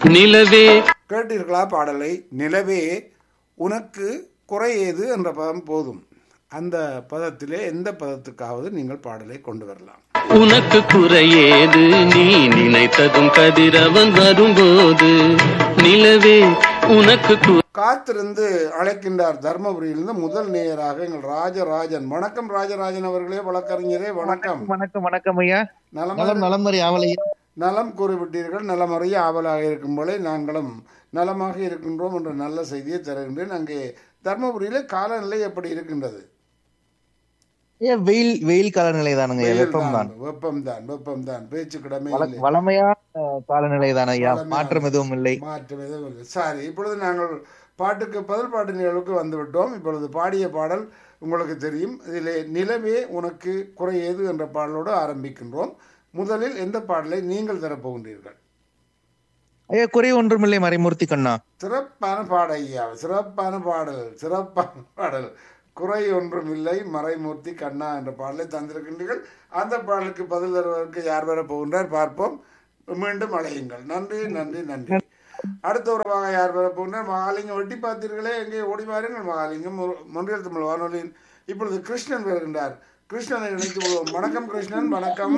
நிலவே கேட்டீர்களா பாடலை நிலவே உனக்கு குறை ஏது என்ற பதம் போதும் அந்த பதத்திலே எந்த பதத்துக்காவது நீங்கள் பாடலை கொண்டு வரலாம் உனக்கு குறையேது நீ நினைத்ததும் கதிரவன் வரும்போது நிலவே உனக்கு கு- காத்திருந்து அழைக்கின்றார் தர்மபுரியிலிருந்து முதல் நேயராக எங்கள் ராஜராஜன் வணக்கம் ராஜராஜன் அவர்களே வழக்கறிஞரே வணக்கம் வணக்கம் வணக்கம் ஐயா நலம் நலம் நலம் மாதிரி ஆவலை நலம் கூறிவிட்டீர்கள் நலமறிய ஆவலாக இருக்கும் போல நாங்களும் நலமாக இருக்கின்றோம் என்ற நல்ல செய்தியை தருகின்றேன் அங்கே தர்மபுரியிலே காலநிலை எப்படி இருக்கின்றது ஐயா வெயில் வெயில் காலநிலை தானுங்க ஐயா வெப்பம் தான் வெப்பம்தான் வெப்பம்தான் பேச்சு கிடமே வள- இல்லை வளமையான காலநிலை தான் ஐயா வளமையான- மாற்றம் எதுவும் இல்லை மாற்றம் எதுவும் இல்லை சரி இப்பொழுது நாங்கள் பாட்டுக்கு பதில் பாட்டு நிகழ்வுக்கு வந்துவிட்டோம் இப்பொழுது பாடிய பாடல் உங்களுக்கு தெரியும் இதிலே நிலவே உனக்கு குறை ஏது என்ற பாடலோடு ஆரம்பிக்கின்றோம் முதலில் எந்த பாடலை நீங்கள் தரப்போகின்றீர்கள் ஐயா குறை ஒன்றுமில்லை மறைமூர்த்தி கண்ணா சிறப்பான பாட ஐயா சிறப்பான பாடல் சிறப்பான பாடல் குறை ஒன்றும் இல்லை மறைமூர்த்தி கண்ணா என்ற பாடலை தந்திருக்கின்றீர்கள் அந்த பாடலுக்கு பதில் தருவதற்கு யார் வர போகின்றார் பார்ப்போம் மீண்டும் அழையுங்கள் நன்றி நன்றி நன்றி அடுத்த உறவாக யார் வர போகின்றார் மகாலிங்கம் வெட்டி பார்த்தீர்களே எங்கே ஓடி வாருங்கள் மகாலிங்கம் ஒரு- மொன்றியல் தமிழ் வானொலியின் இப்பொழுது கிருஷ்ணன் வருகின்றார் கிருஷ்ணனை இணைத்து கொள்வோம் வணக்கம் கிருஷ்ணன் வணக்கம்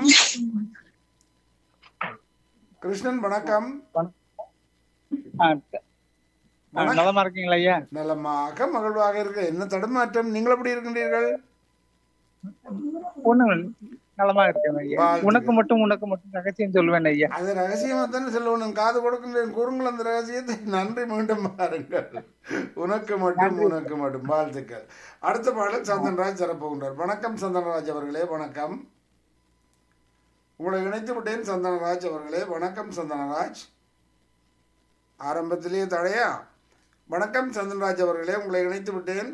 கிருஷ்ணன் வணக்கம் ஆ, ஆ, நலமா இருக்கீங்களா ஐயா நலமாக மகிழ்வாக இருக்க என்ன தடுமாற்றம் நீங்கள் எப்படி இருக்கின்றீர்கள் ஒண்ணு நலமா இருக்கேன் ஐயா வாழ்த்துக்கள். உனக்கு மட்டும் உனக்கு மட்டும் ரகசியம் சொல்லுவேன் ஐயா அது ரகசியமா தானே சொல்லணும் காது கொடுக்கின்றேன் கூறுங்கள் அந்த ரகசியத்தை நன்றி மீண்டும் பாருங்கள் உனக்கு மட்டும் உனக்கு மட்டும் வாழ்த்துக்கள் அடுத்த பாடல் சந்தன்ராஜ் தரப்போகின்றார் வணக்கம் சந்தனராஜ் அவர்களே வணக்கம் உங்களை இணைத்து விட்டேன் சந்தனராஜ் அவர்களே வணக்கம் சந்தனராஜ் ஆரம்பத்திலேயே தடையா வணக்கம் சந்தன்ராஜ் அவர்களே உங்களை இணைத்து விட்டேன்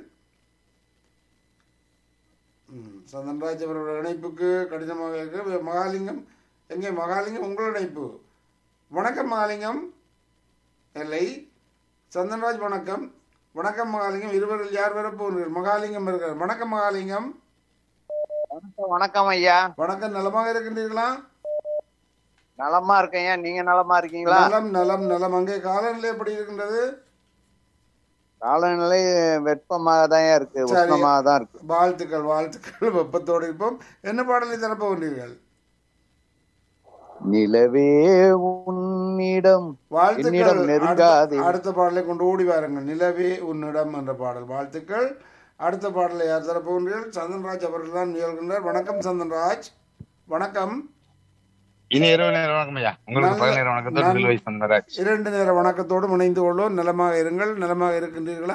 ம், சந்தன்ராஜ் அவர்களுடைய இணைப்புக்கு கடினமாக இருக்கு மகாலிங்கம் எங்கே மகாலிங்கம் உங்கள் இணைப்பு வணக்கம் மகாலிங்கம் இல்லை சந்தன்ராஜ் வணக்கம் வணக்கம் மகாலிங்கம் இருவரில் யார் வர போகிறீர்கள் மகாலிங்கம் இருக்கிறார் வணக்கம் மகாலிங்கம் வணக்கம் ஐயா வணக்கம் நலமாக இருக்கின்றீர்களா நலமா இருக்கேன் நீங்க நலமா இருக்கீங்களா நலம் நலம் நலம் அங்கே காலநிலை எப்படி இருக்கின்றது காலநிலை வெப்பமாக தான் இருக்கு சரி. உஷ்ணமாக தான் இருக்கு வாழ்த்துக்கள் வாழ்த்துக்கள் வெப்பத்தோடு இருப்போம் என்ன பாடலை தரப்போகின்றீர்கள் நிலவே உன்னிடம் வாழ்த்துக்கள் என்னிடம் நெருங்காதே. அடுத்த- அடுத்த பாடலை கொண்டு ஓடி வாருங்கள் நிலவே உன்னிடம் என்ற பாடல் வாழ்த்துக்கள் அடுத்த பாடலை யார் தரப்போகின்றீர்கள் சந்தன்ராஜ் அவர்கள் தான் முயல்கின்றார் வணக்கம் சந்தன்ராஜ் வணக்கம் இனி இரவு நேரம் வணக்கம் ஐயா உங்களுக்கு நல்ல- பகல் நேரம் வணக்கத்தோடு நல்ல- பில் வயசு வந்தராஜ் இரண்டு நேர வணக்கத்தோடு இணைந்து கொள்வோம் நலமாக இருங்கள் நலமாக இருக்கின்றீர்களா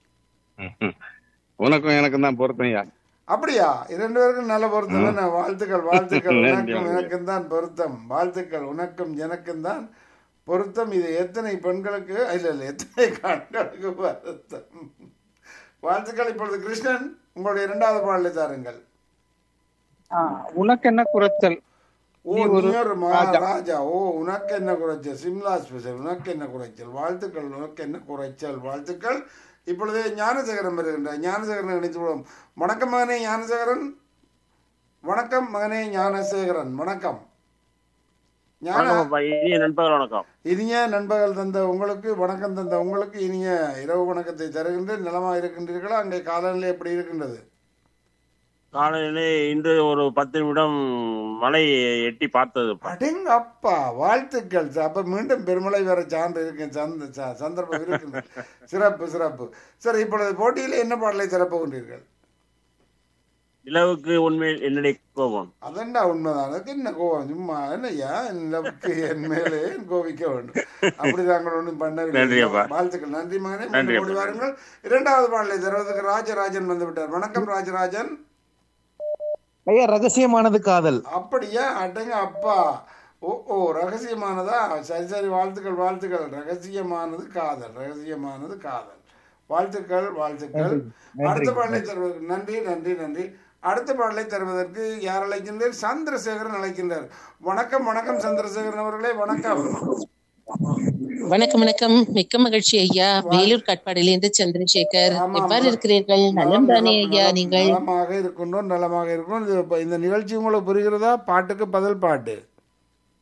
உனக்கும் எனக்கும் தான் பொருத்தம் ஐயா அப்படியா இரண்டு பேருக்கும் நல்ல பொருத்தம் என்ன? வாழ்த்துக்கள் வாழ்த்துக்கள் நன்றி, உனக்கும் நன்றி. எனக்கும் தான் பொருத்தம் வாழ்த்துக்கள் உனக்கும் எனக்கும் தான் பொருத்தம் இது எத்தனை பெண்களுக்கு இல்ல இல்ல எத்தனை கண்களுக்கு பொருத்தம் வாழ்த்துக்கள் இப்பொழுது கிருஷ்ணன் உங்களுடைய இரண்டாவது பாடலை தாருங்கள் ஆ, உனக்கு என்ன குறைச்சல் ஓ நீ ஒரு நீ ஒரு ராஜா. மகாராஜா ஓ உனக்கு என்ன குறைச்சல் சிம்லா ஸ்பெஷல் உனக்கு என்ன குறைச்சல் வாழ்த்துக்கள் உனக்கு என்ன குறைச்சல் வாழ்த்துக்கள் இப்பொழுது ஞானசேகரன் வருகின்றார் ஞானசேகரன் நினைத்து விடுவோம் வணக்கம் மகனே ஞானசேகரன் வணக்கம் மகனே ஞானசேகரன் வணக்கம் ஞான வணக்கம் இனிய நண்பர்கள் வணக்கம் இனிய நண்பர்கள் தந்த உங்களுக்கு வணக்கம் தந்த உங்களுக்கு இனிய இரவு வணக்கத்தை தருகின்றேன் நலமா இருக்கின்றீர்களா அங்கே காலநிலை எப்படி இருக்கின்றது காலையிலே இன்று ஒரு பத்து நிமிடம் மழை எட்டி பார்த்தது அடேங்க அப்பா வாழ்த்துக்கள் அப்ப மீண்டும் பெருமளை வர சான்று இருக்கு சந்த ச- சந்தர்ப்பம் இருக்கு சிறப்பு சிறப்பு சரி இப்பொழுது போட்டியில் என்ன பாடலை சிறப்புகின்றீர்கள் நிலவுக்கு உண்மையில் என்னுடைய கோபம் அதண்டா உண்மைதான் அதுக்கு என்ன கோவம் சும்மா என்னய்யா நிலவுக்கு என் மேலே ஏன் கோபிக்க வேண்டும் அப்படி நாங்கள் ஒன்றும் பண்ணவில்லை நன்றி அப்பா. வாழ்த்துக்கள் நன்றி மகனே நன்றி மீண்டும் ஓடி அப்பா. வாருங்கள் இரண்டாவது பாடலை தருவதற்கு ராஜராஜன் வந்து விட்டார் வணக்கம் ராஜராஜன் ஐயா ரகசியமானது காதல் அப்படியா அடங்க அப்பா ஓ ஓ ரகசியமானதா சரி சரி வாழ்த்துக்கள் வாழ்த்துக்கள் ரகசியமானது காதல் ரகசியமானது காதல் வாழ்த்துக்கள் வாழ்த்துக்கள் நன்றி, அடுத்த நன்றி. பாடலை தருவதற்கு நன்றி நன்றி நன்றி அடுத்த பாடலை தருவதற்கு யார் அழைக்கின்றார் சந்திரசேகரன் அழைக்கின்றார் வணக்கம் வணக்கம் சந்திரசேகரன் அவர்களே வணக்கம் வணக்கம் வணக்கம் மிக்க மகிழ்ச்சி ஐயா வேலூர் காட்பாடியிலிருந்து சந்திரசேகர் ஆமாம். எவ்வாறு இருக்கிறீர்கள் நலம் நலம், தானே நலம், ஐயா நலம், நீங்கள் நலமாக இருக்கின்றோம் நலமாக இருக்கணும் இது இப்ப இந்த நிகழ்ச்சி உங்களுக்கு புரிகிறதா பாட்டுக்கு பதில் பாட்டு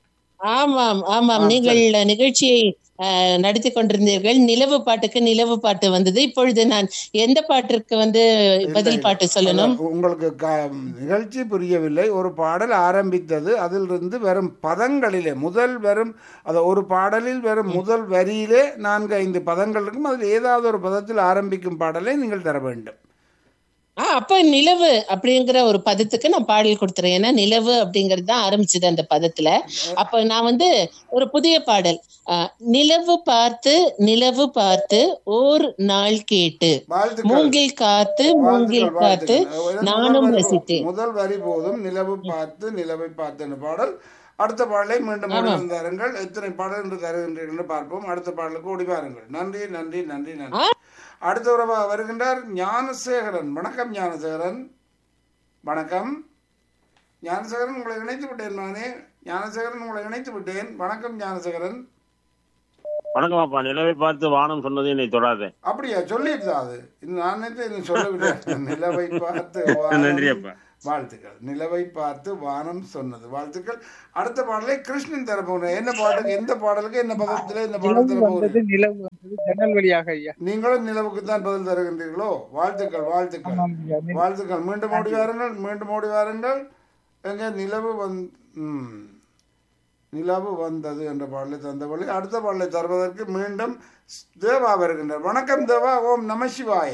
ஆமாம் ஆமாம் ஆ, நீங்கள் நிகழ்ச்சியை அஹ், நடத்தி கொண்டிருந்தீர்கள் நிலவு பாட்டுக்கு நிலவு பாட்டு வந்தது இப்பொழுது நான் எந்த பாட்டிற்கு வந்து இல்லை, பதில் இல்லை. பாட்டு சொல்லணும் அதான் உங்களுக்கு க- நிகழ்ச்சி புரியவில்லை ஒரு பாடல் ஆரம்பித்தது அதிலிருந்து வரும் பதங்களிலே முதல் வரும் அது ஒரு பாடலில் வரும் முதல் வரியிலே நான்கு ஐந்து பதங்கள் இருக்கும் அதில் ஏதாவது ஒரு பதத்தில் ஆரம்பிக்கும் பாடலை நீங்கள் தர வேண்டும் ஆ அப்ப நிலவு அப்படிங்கிற ஒரு பதத்துக்கு நான் பாடல் கொடுத்துறேன் ஏன்னா நிலவு அப்படிங்கிறது தான் ஆரம்பிச்சது அந்த பதத்துல அப்ப நான் வந்து ஒரு புதிய பாடல் ஆ, நிலவு பார்த்து நிலவு பார்த்து ஓர் நாள் கேட்டு வாழ்த்துக்கள் மூங்கில் காத்து மூங்கில் வாழ்த்துக்கள், காத்து வாழ்த்துக்கள். நானும் முதல் வரி ரசித்தேன் போ- முதல் வரி போதும் நிலவு பார்த்து நிலவை பார்த்து என்ற பாடல் அடுத்த பாடலை மீண்டும் மீண்டும் தருங்கள் எத்தனை பாடல் என்று தருகின்றீர்கள் என்று பார்ப்போம் அடுத்த பாடலுக்கு ஓடி வாருங்கள் நன்றி நன்றி நன்றி நன்றி அடுத்த உறவா வருகின்றார் ஞானசேகரன் வணக்கம் ஞானசேகரன் வணக்கம் ஞானசேகரன் உங்களை இணைத்து விட்டேன் நானே ஞானசேகரன் உங்களை இணைத்து விட்டேன் வணக்கம் ஞானசேகரன் வணக்கமாப்பா நிலவை பார்த்து வானம் சொன்னது என்னை தொடாது அப்படியா சொல்லிட்டு அது இன்னும் நான் நினைத்தேன் இன்னும் சொல்லவில்லை நிலவை பார்த்து வானம் நன்றி அப்பா வாழ்த்துக்கள் நிலவை பார்த்து வானம் சொன்னது வாழ்த்துக்கள் அடுத்த பாடலை கிருஷ்ணன் தரப்போன என்ன பாடலுக்கு எந்த பாடலுக்கு என்ன பதத்துல என்ன பாடல் நிலவு வந்தது தரப்போகிறீர்கள் நிலவு வந்தது ஜன்னல் வழியாக ஐயா நீங்களும் நிலவுக்கு தான் பதில் தருகின்றீர்களோ வாழ்த்துக்கள் வாழ்த்துக்கள் ஆமாம் ஐயா நில- வாழ்த்துக்கள் மீண்டும் ஓடி வாருங்கள் மீண்டும் ஓடி வாருங்கள் எங்க நிலவு வந் ம். நிலவு வந்தது என்ற பாடலை தந்தபடி அடுத்த பாடலை தருவதற்கு மீண்டும் தேவா வருகின்றார் வணக்கம் தேவா ஓம் நம சிவாய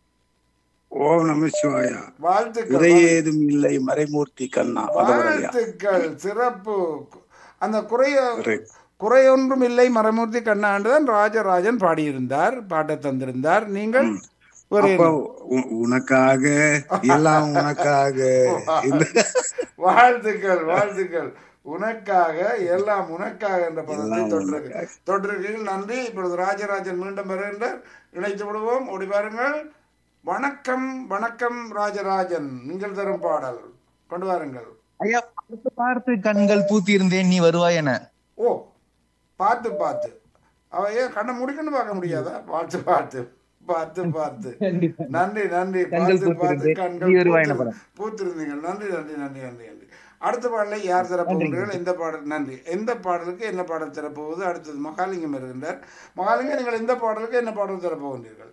ஓம் நம சிவாயா வாழ்த்துக்கள் குறை ஏதும் இல்லை மறைமூர்த்தி கண்ணா அதவரையா வாழ்த்துக்கள் சிறப்பு அந்த குறைய குறையொன்றும் இல்லை மரமூர்த்தி கண்ணாண்டுதான் ராஜராஜன் பாடியிருந்தார் பாட்டை தந்திருந்தார் நீங்கள் ஒரு அப்ப உ- உனக்காக எல்லாம் உனக்காக இந்த- வாழ்த்துக்கள் வாழ்த்துக்கள் உனக்காக எல்லாம் உனக்காக என்ற பதத்தை எல்லாம் தொட்டிருக்கு தொட்டிருக்கீர்கள் நன்றி இப்பொழுது ராஜராஜன் மீண்டும் வருகின்றார் இணைத்து விடுவோம் ஓடி பாருங்கள் வணக்கம் வணக்கம் ராஜராஜன் நீங்கள் தரும் பாடல் கொண்டு வாருங்கள் ஐயா பார்த்து பார்த்து கண்கள் பூத்திருந்தேன் நீ வருவாய் என ஓ பார்த்து பார்த்து அவ ஏன் கண்ணை முடிக்கணும் பார்க்க முடியாதா பார்த்து பார்த்து பார்த்து பார்த்து நன்றி நன்றி கண்கள் பார்த்து பார்த்து பூத்திருந்தேன். கண்கள் நீ வருவாய் என பூத்திரு- பூத்திருந்தீங்க நன்றி நன்றி நன்றி நன்றி நன்றி அடுத்த பாடலை யார் தரப்போகிறீர்கள் எந்த பாடல் நன்றி எந்த பாடலுக்கு என்ன பாடல் தரப்போகுது அடுத்தது மகாலிங்கம் இருக்கின்றார் மகாலிங்கம் நீங்கள் எந்த பாடலுக்கு என்ன பாடல் தரப்போகின்றீர்கள்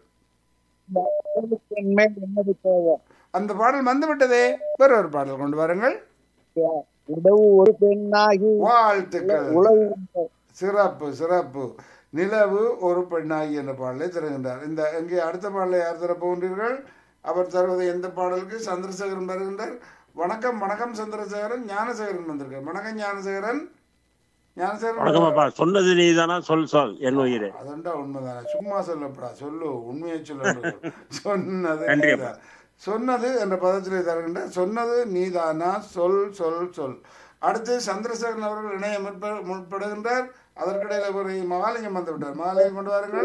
என் மேல் என்னது தேவை அந்த பாடல் வந்து விட்டதே வேற ஒரு பாடல் கொண்டு வாருங்கள் உடவு ஒரு பெண்ணாகி வாழ்த்துக்கள் உழவு சிறப்பு சிறப்பு நிலவு ஒரு பெண்ணாகி என்ற பாடலை தருகின்றார் இந்த இங்கே அடுத்த பாடலை யார் தர போகின்றீர்கள் அவர் தருவது எந்த பாடலுக்கு சந்திரசேகரன் வருகின்றார் வணக்கம் வணக்கம் சந்திரசேகரன் ஞானசேகரன் வந்திருக்கார் வணக்கம் ஞானசேகரன் ஞானசேகரன் வணக்கமாப்பா சொன்னது நீதானா சொல் சொல் என் உயிரே அதண்டா உண்மைதானே சும்மா சொல்லப்படா சொல்லு உண்மையை சொல்ல சொன்னது நன்றி நீதான். சொன்னது என்ற பதத்திலே தருகின்ற சொன்னது நீதானா சொல் சொல் சொல் அடுத்து சந்திரசேகரன் அவர்கள் இணைய முற்ப- முற்படுகின்றார் அதற்கிடையில் ஒரு மகாலிங்கம் வந்து விட்டார் மகாலிங்கம் கொண்டு வாருங்கள்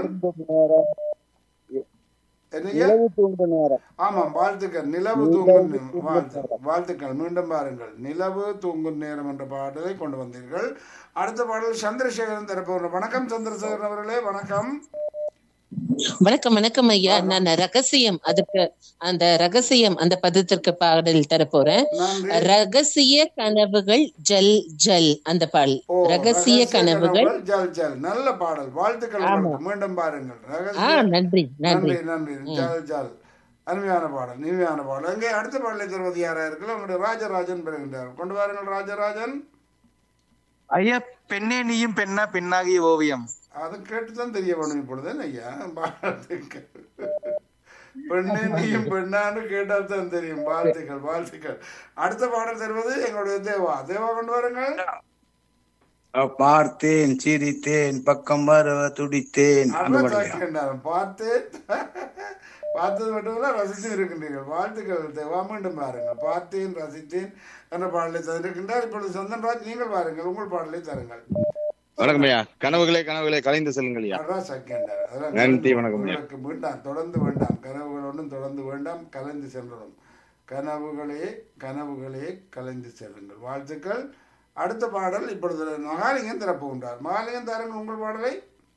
என்னையா நிலவு தூண்டு நேரம் ஆமாம் வாழ்த்துக்கள் நிலவு தூங்கும் நே- வாழ்த்து வாழ்த்துக்கள் மீண்டும் பாருங்கள் நிலவு தூங்கும் நேரம் என்ற பாடலை கொண்டு வந்தீர்கள் அடுத்த பாடல் சந்திரசேகரன் தரப்போகிற வணக்கம் சந்திரசேகரன் அவர்களே வணக்கம் வணக்கம் வணக்கம் ஐயா நான் ரகசியம் அதுக்கு அந்த ரகசியம் அந்த பதத்திற்கு பாடல் தரப்போறேன் நன்றி ரகசிய கனவுகள் ஜல் ஜல் அந்த பாடல் ஓ, ரகசிய கனவுகள் ஜல் ஜல் நல்ல பாடல் வாழ்த்துக்கள் உங்களுக்கு. மீண்டும் பாருங்கள் ஆ ரகசிய நன்றி நன்றி நன்றி நன்றி ஜல் ஜல் அருமையான பாடல் இனிமையான பாடல் எங்கே அடுத்த பாடலை தருவது யாரா இருக்குல்ல உங்களுடைய ராஜராஜன் பெறுகின்றார் கொண்டு வாருங்கள் ராஜராஜன் ஐயா பெண்ணே நீயும் பெண்ணா பெண்ணாகிய ஓவியம் அது கேட்டுதான் தெரிய வேணும் இப்பொழுது ஐயா வாழ்த்துக்கள் பெண்ணே நீயும் பெண்ணான்னு கேட்டால் தான் தெரியும் வாழ்த்துக்கள் வாழ்த்துக்கள் அடுத்த பாடல் தருவது எங்களுடைய தேவா தேவா கொண்டு வாருங்கள் பார்த்தேன் சிரித்தேன் பக்கம் வர துடித்தேன் அந்த அதான் பாடலையா சாக்கின்றார். பார்த்து பார்த்தது மட்டுமல்ல ரசித்து இருக்கின்றீர்கள் வாழ்த்துக்கள் தேவா மீண்டும் பாருங்கள் பார்த்தேன் ரசித்தேன் என்ற பாடலை தந்திருக்கின்றார் இப்பொழுது சந்தன்ராஜ் நீங்கள் பாருங்கள் உங்கள் பாடலை தருங்கள் வணக்கம் ஐயா கனவுகளே கனவுகளே கலைந்து செல்லுங்கள் ஐயா அதான் சாக்கின்றார். அதெல்லாம் நன்றி, கலந்து வணக்கம். உங்களுக்கு வேண்டாம் தொடர்ந்து வேண்டாம் கனவுகள் ஒன்றும் தொடர்ந்து வேண்டாம் கலந்து செல்லணும் கனவுகளே கனவுகளே கலைந்து செல்லுங்கள் வாழ்த்துக்கள் அடுத்த பாடல் இப்பொழுது மகாலிங்கம் திறப்புகின்றார் மகாலிங்கம் தாருங்கள் உங்கள் பாடலை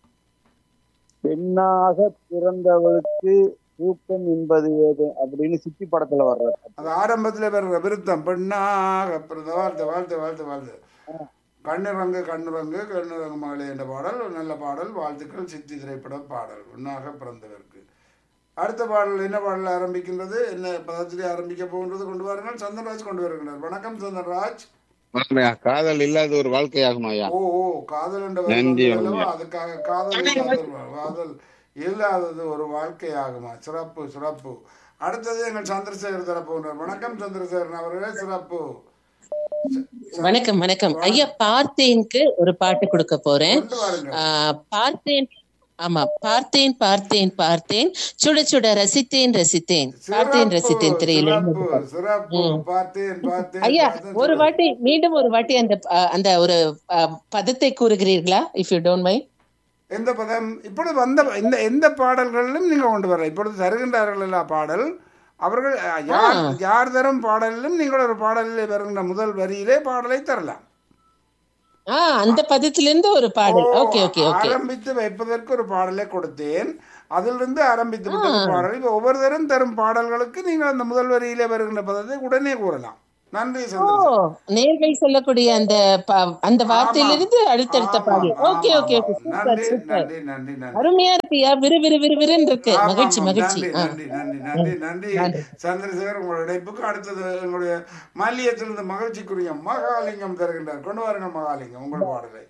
பெண்ணாக பிறந்தவளுக்கு தூக்கம் என்பது ஏது அப்படின்னு சித்தி படத்துல வர்றது அது ஆரம்பத்தில் வர்ற விருத்தம் பெண்ணாக பிறந்த வாழ்த்து வாழ்த்து வாழ்த்து வாழ்த்து கண்ணிறங்கு கண்ணிறங்கு கண்ணிறங்கு மகளே என்ற பாடல் நல்ல பாடல் வாழ்த்துக்கள் சித்தி திரைப்பட பாடல் உண்ணாக பிறந்தவருக்கு அடுத்த பாடல் என்ன பாடல் ஆரம்பிக்கின்றது என்ன பதத்திலே ஆரம்பிக்க போகின்றது கொண்டு வாருங்கள் சந்தன்ராஜ் கொண்டு வருகின்றார் வணக்கம் சந்தன்ராஜ் வணக்கம்யா காதல் இல்லாத ஒரு வாழ்க்கையாகும் ஐயா ஓ ஓ காதல் என்ற நன்றி, வருடம் அல்லவா? வணக்கம். அதுக்காக காதல் இல்லாத ஒரு- காதல் இல்லாதது ஒரு வாழ்க்கை ஆகுமா சிறப்பு சிறப்பு அடுத்தது எங்கள் சந்திரசேகர் தரப்போகிறார் வணக்கம் சந்திரசேகரன் அவர்களே சிறப்பு வணக்கம் வணக்கம் ஐயா பார்த்தேனுக்கு ஒரு பாட்டு கொடுக்க போறேன் கொண்டு வாருங்கள் ஆஹ் பார்த்தேன் ஆமா பார்த்தேன் பார்த்தேன் பார்த்தேன் சுட சுட ரசித்தேன் ரசித்தேன் பார்த்தேன் ரசித்தேன் திரையில சிறப்பு சிறப்பு பார்த்தேன் பார்த்தேன் ஐயா பார்த்தேன், ஒரு சிறப்பு. வாட்டி மீண்டும் ஒரு வாட்டி அந்த அஹ், அந்த ஒரு அஹ், பதத்தை கூறுகிறீர்களா இஃப் யூ டோன்ட் மை எந்த பதம் இப்பொழுது வந்த இந்த எந்த பாடல்களிலும் நீங்க கொண்டு வர இப்பொழுது தருகின்றார்கள் இல்ல பாடல் அவர்கள் அஹ், யார் யார் தரும் பாடலிலும் நீங்கள் ஒரு பாடலிலே வருகின்ற முதல் வரியிலே பாடலை தரலாம் ஆஹ் அந்த பதத்திலிருந்து ஒரு பாடல் ஓ, ஓகே ஓகே ஓகே ஆரம்பித்து வைப்பதற்கு ஒரு பாடலை கொடுத்தேன் அதிலிருந்து ஆரம்பித்து விட்ட ஒரு பாடல் இப்ப ஒவ்வொருத்தரும் தரும் பாடல்களுக்கு நீங்கள் அந்த முதல் வரியிலே வருகின்ற பதத்தை உடனே கூறலாம் நன்றி ஓ சந்திரசேகர் நேர்கள் சொல்லக்கூடிய அந்த ப- அந்த வார்த்தையிலிருந்து அடுத்தடுத்த ஆமா, பாடல் ஆமா, ஓகே ஓகே ஆமா. ஓகே சூப்பர் நன்றி சூப்பர் நன்றி நன்றி நன்றி அருமையா இருக்கியா விறு விறு விறு விறுன்னு இருக்கு ஆமாம், மகிழ்ச்சி ஆமாம். மகிழ்ச்சி நன்றி ஆ. நன்றி நன்றி நன்றி நன்றி நன்றி. சந்திரசேகர் உங்களுடைய இணைப்புக்கு அடுத்தது எங்களுடைய மல்லியத்திலிருந்து மகிழ்ச்சிக்குரிய மகாலிங்கம் தருகின்றார் கொண்டு வாருங்கள் மகாலிங்கம் உங்கள் பாடலை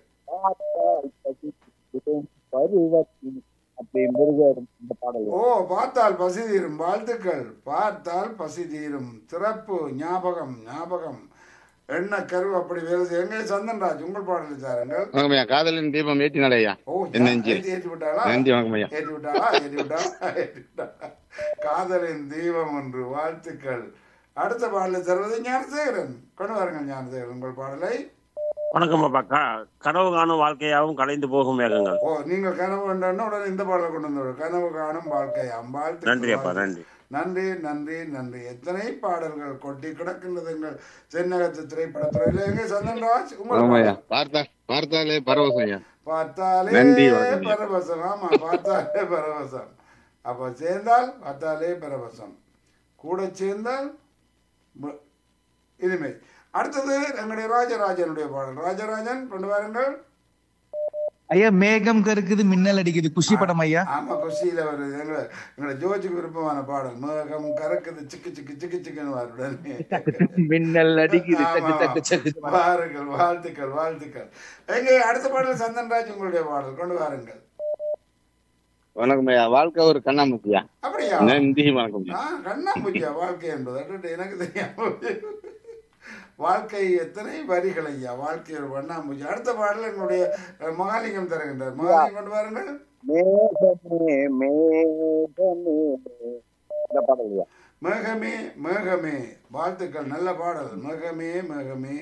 பருவத்தின் அப்படி முருகர் இந்த பாடல் ஓ பார்த்தால் பசி தீரும் வாழ்த்துக்கள் பார்த்தால் பசி தீரும் சிறப்பு ஞாபகம் ஞாபகம் எண்ண கரு அப்படி வேலை செய்ய எங்கே சந்தன்ராஜ் உங்கள் பாடலை தாருங்கள் வணக்கம்யா காதலின் தீபம் ஏற்றினாலே ஐயா ஓ என் நெஞ்சில். ஏற்றி ஏற்றி விட்டாளா நன்றி வணக்கம் ஐயா ஏற்றி விட்டாளா ஏற்றி விட்டாளா ஏற்றி விட்டாளா காதலின் தீபம் ஒன்று வாழ்த்துக்கள் அடுத்த பாடலை தருவது ஞானசேகரன் கொண்டு வாருங்கள் ஞானசேகரன் உங்கள் பாடலை வணக்கம் அப்பா க- கனவு காணும் வாழ்க்கையாகவும் கலைந்து போகும் மேகங்கள் ஓ நீங்கள் கனவு கண்டோன்னா உடனே இந்த பாடலை கொண்டு வந்து கனவு காணும் வாழ்க்கையாம் வாழ்த்துக்கள் நன்றி அப்பா வாழ்த்துக்கள். நன்றி நன்றி நன்றி நன்றி எத்தனை பாடல்கள் கொட்டி கிடக்கின்றது எங்கள் சென்னகத்து திரைப்படத்துறையில எங்க சந்தன்ராஜ் உங்கள் வணக்கம்யா பாடல். பார்த்தா பார்த்தாலே பரவசம் ஐயா பார்த்தாலே நன்றி, வணக்கம். பரவசம் ஆமா பார்த்தாலே பரவசம் அப்ப சேர்ந்தால் பார்த்தாலே பரவசம் கூட சேர்ந்தால் ப- இனிமை அடுத்தது எங்களுடைய ராஜராஜனுடைய பாடல் ராஜராஜன் கொண்டு வாருங்கள் ஐயா மேகம் கருக்குது மின்னல் அடிக்குது குஷி படம் ஐயா ஆமா குஷியில வருது எங்களை எங்களை ஜோஜுக்கு விருப்பமான பாடல் மேகம் கறக்குது சிக்கு சிக்கு சிக்கு சிக்குன்னு வருடனே மின்னல் அடிக்குது ஆமா, சக்கு சக்கு சக்கு வாருங்கள் வாழ்த்துக்கள் வாழ்த்துக்கள் எங்க அடுத்த பாடல் சந்தன்ராஜ் உங்களுடைய பாடல் கொண்டு வாருங்கள் வணக்கம் ஐயா வாழ்க்கை ஒரு கண்ணாமூச்சியா அப்படியா நன்றி வணக்கம் ஐயா ஆ கண்ணாமூச்சியா வாழ்க்கை என்பது அடடே, எனக்கு தெரியாம வாழ்க்கை எத்தனை வரிகள் ஐயா வாழ்க்கை ஒரு வண்ணாமூச்சி அடுத்த பாடல் எங்களுடைய அஹ், மகாலிங்கம் தருகின்றார் மகாலிங்கம் கொண்டு வாருங்கள் மேகமே மேகமே இந்த பாடல் ஐயா மேகமே மேகமே வாழ்த்துக்கள் நல்ல பாடல் மேகமே மேகமே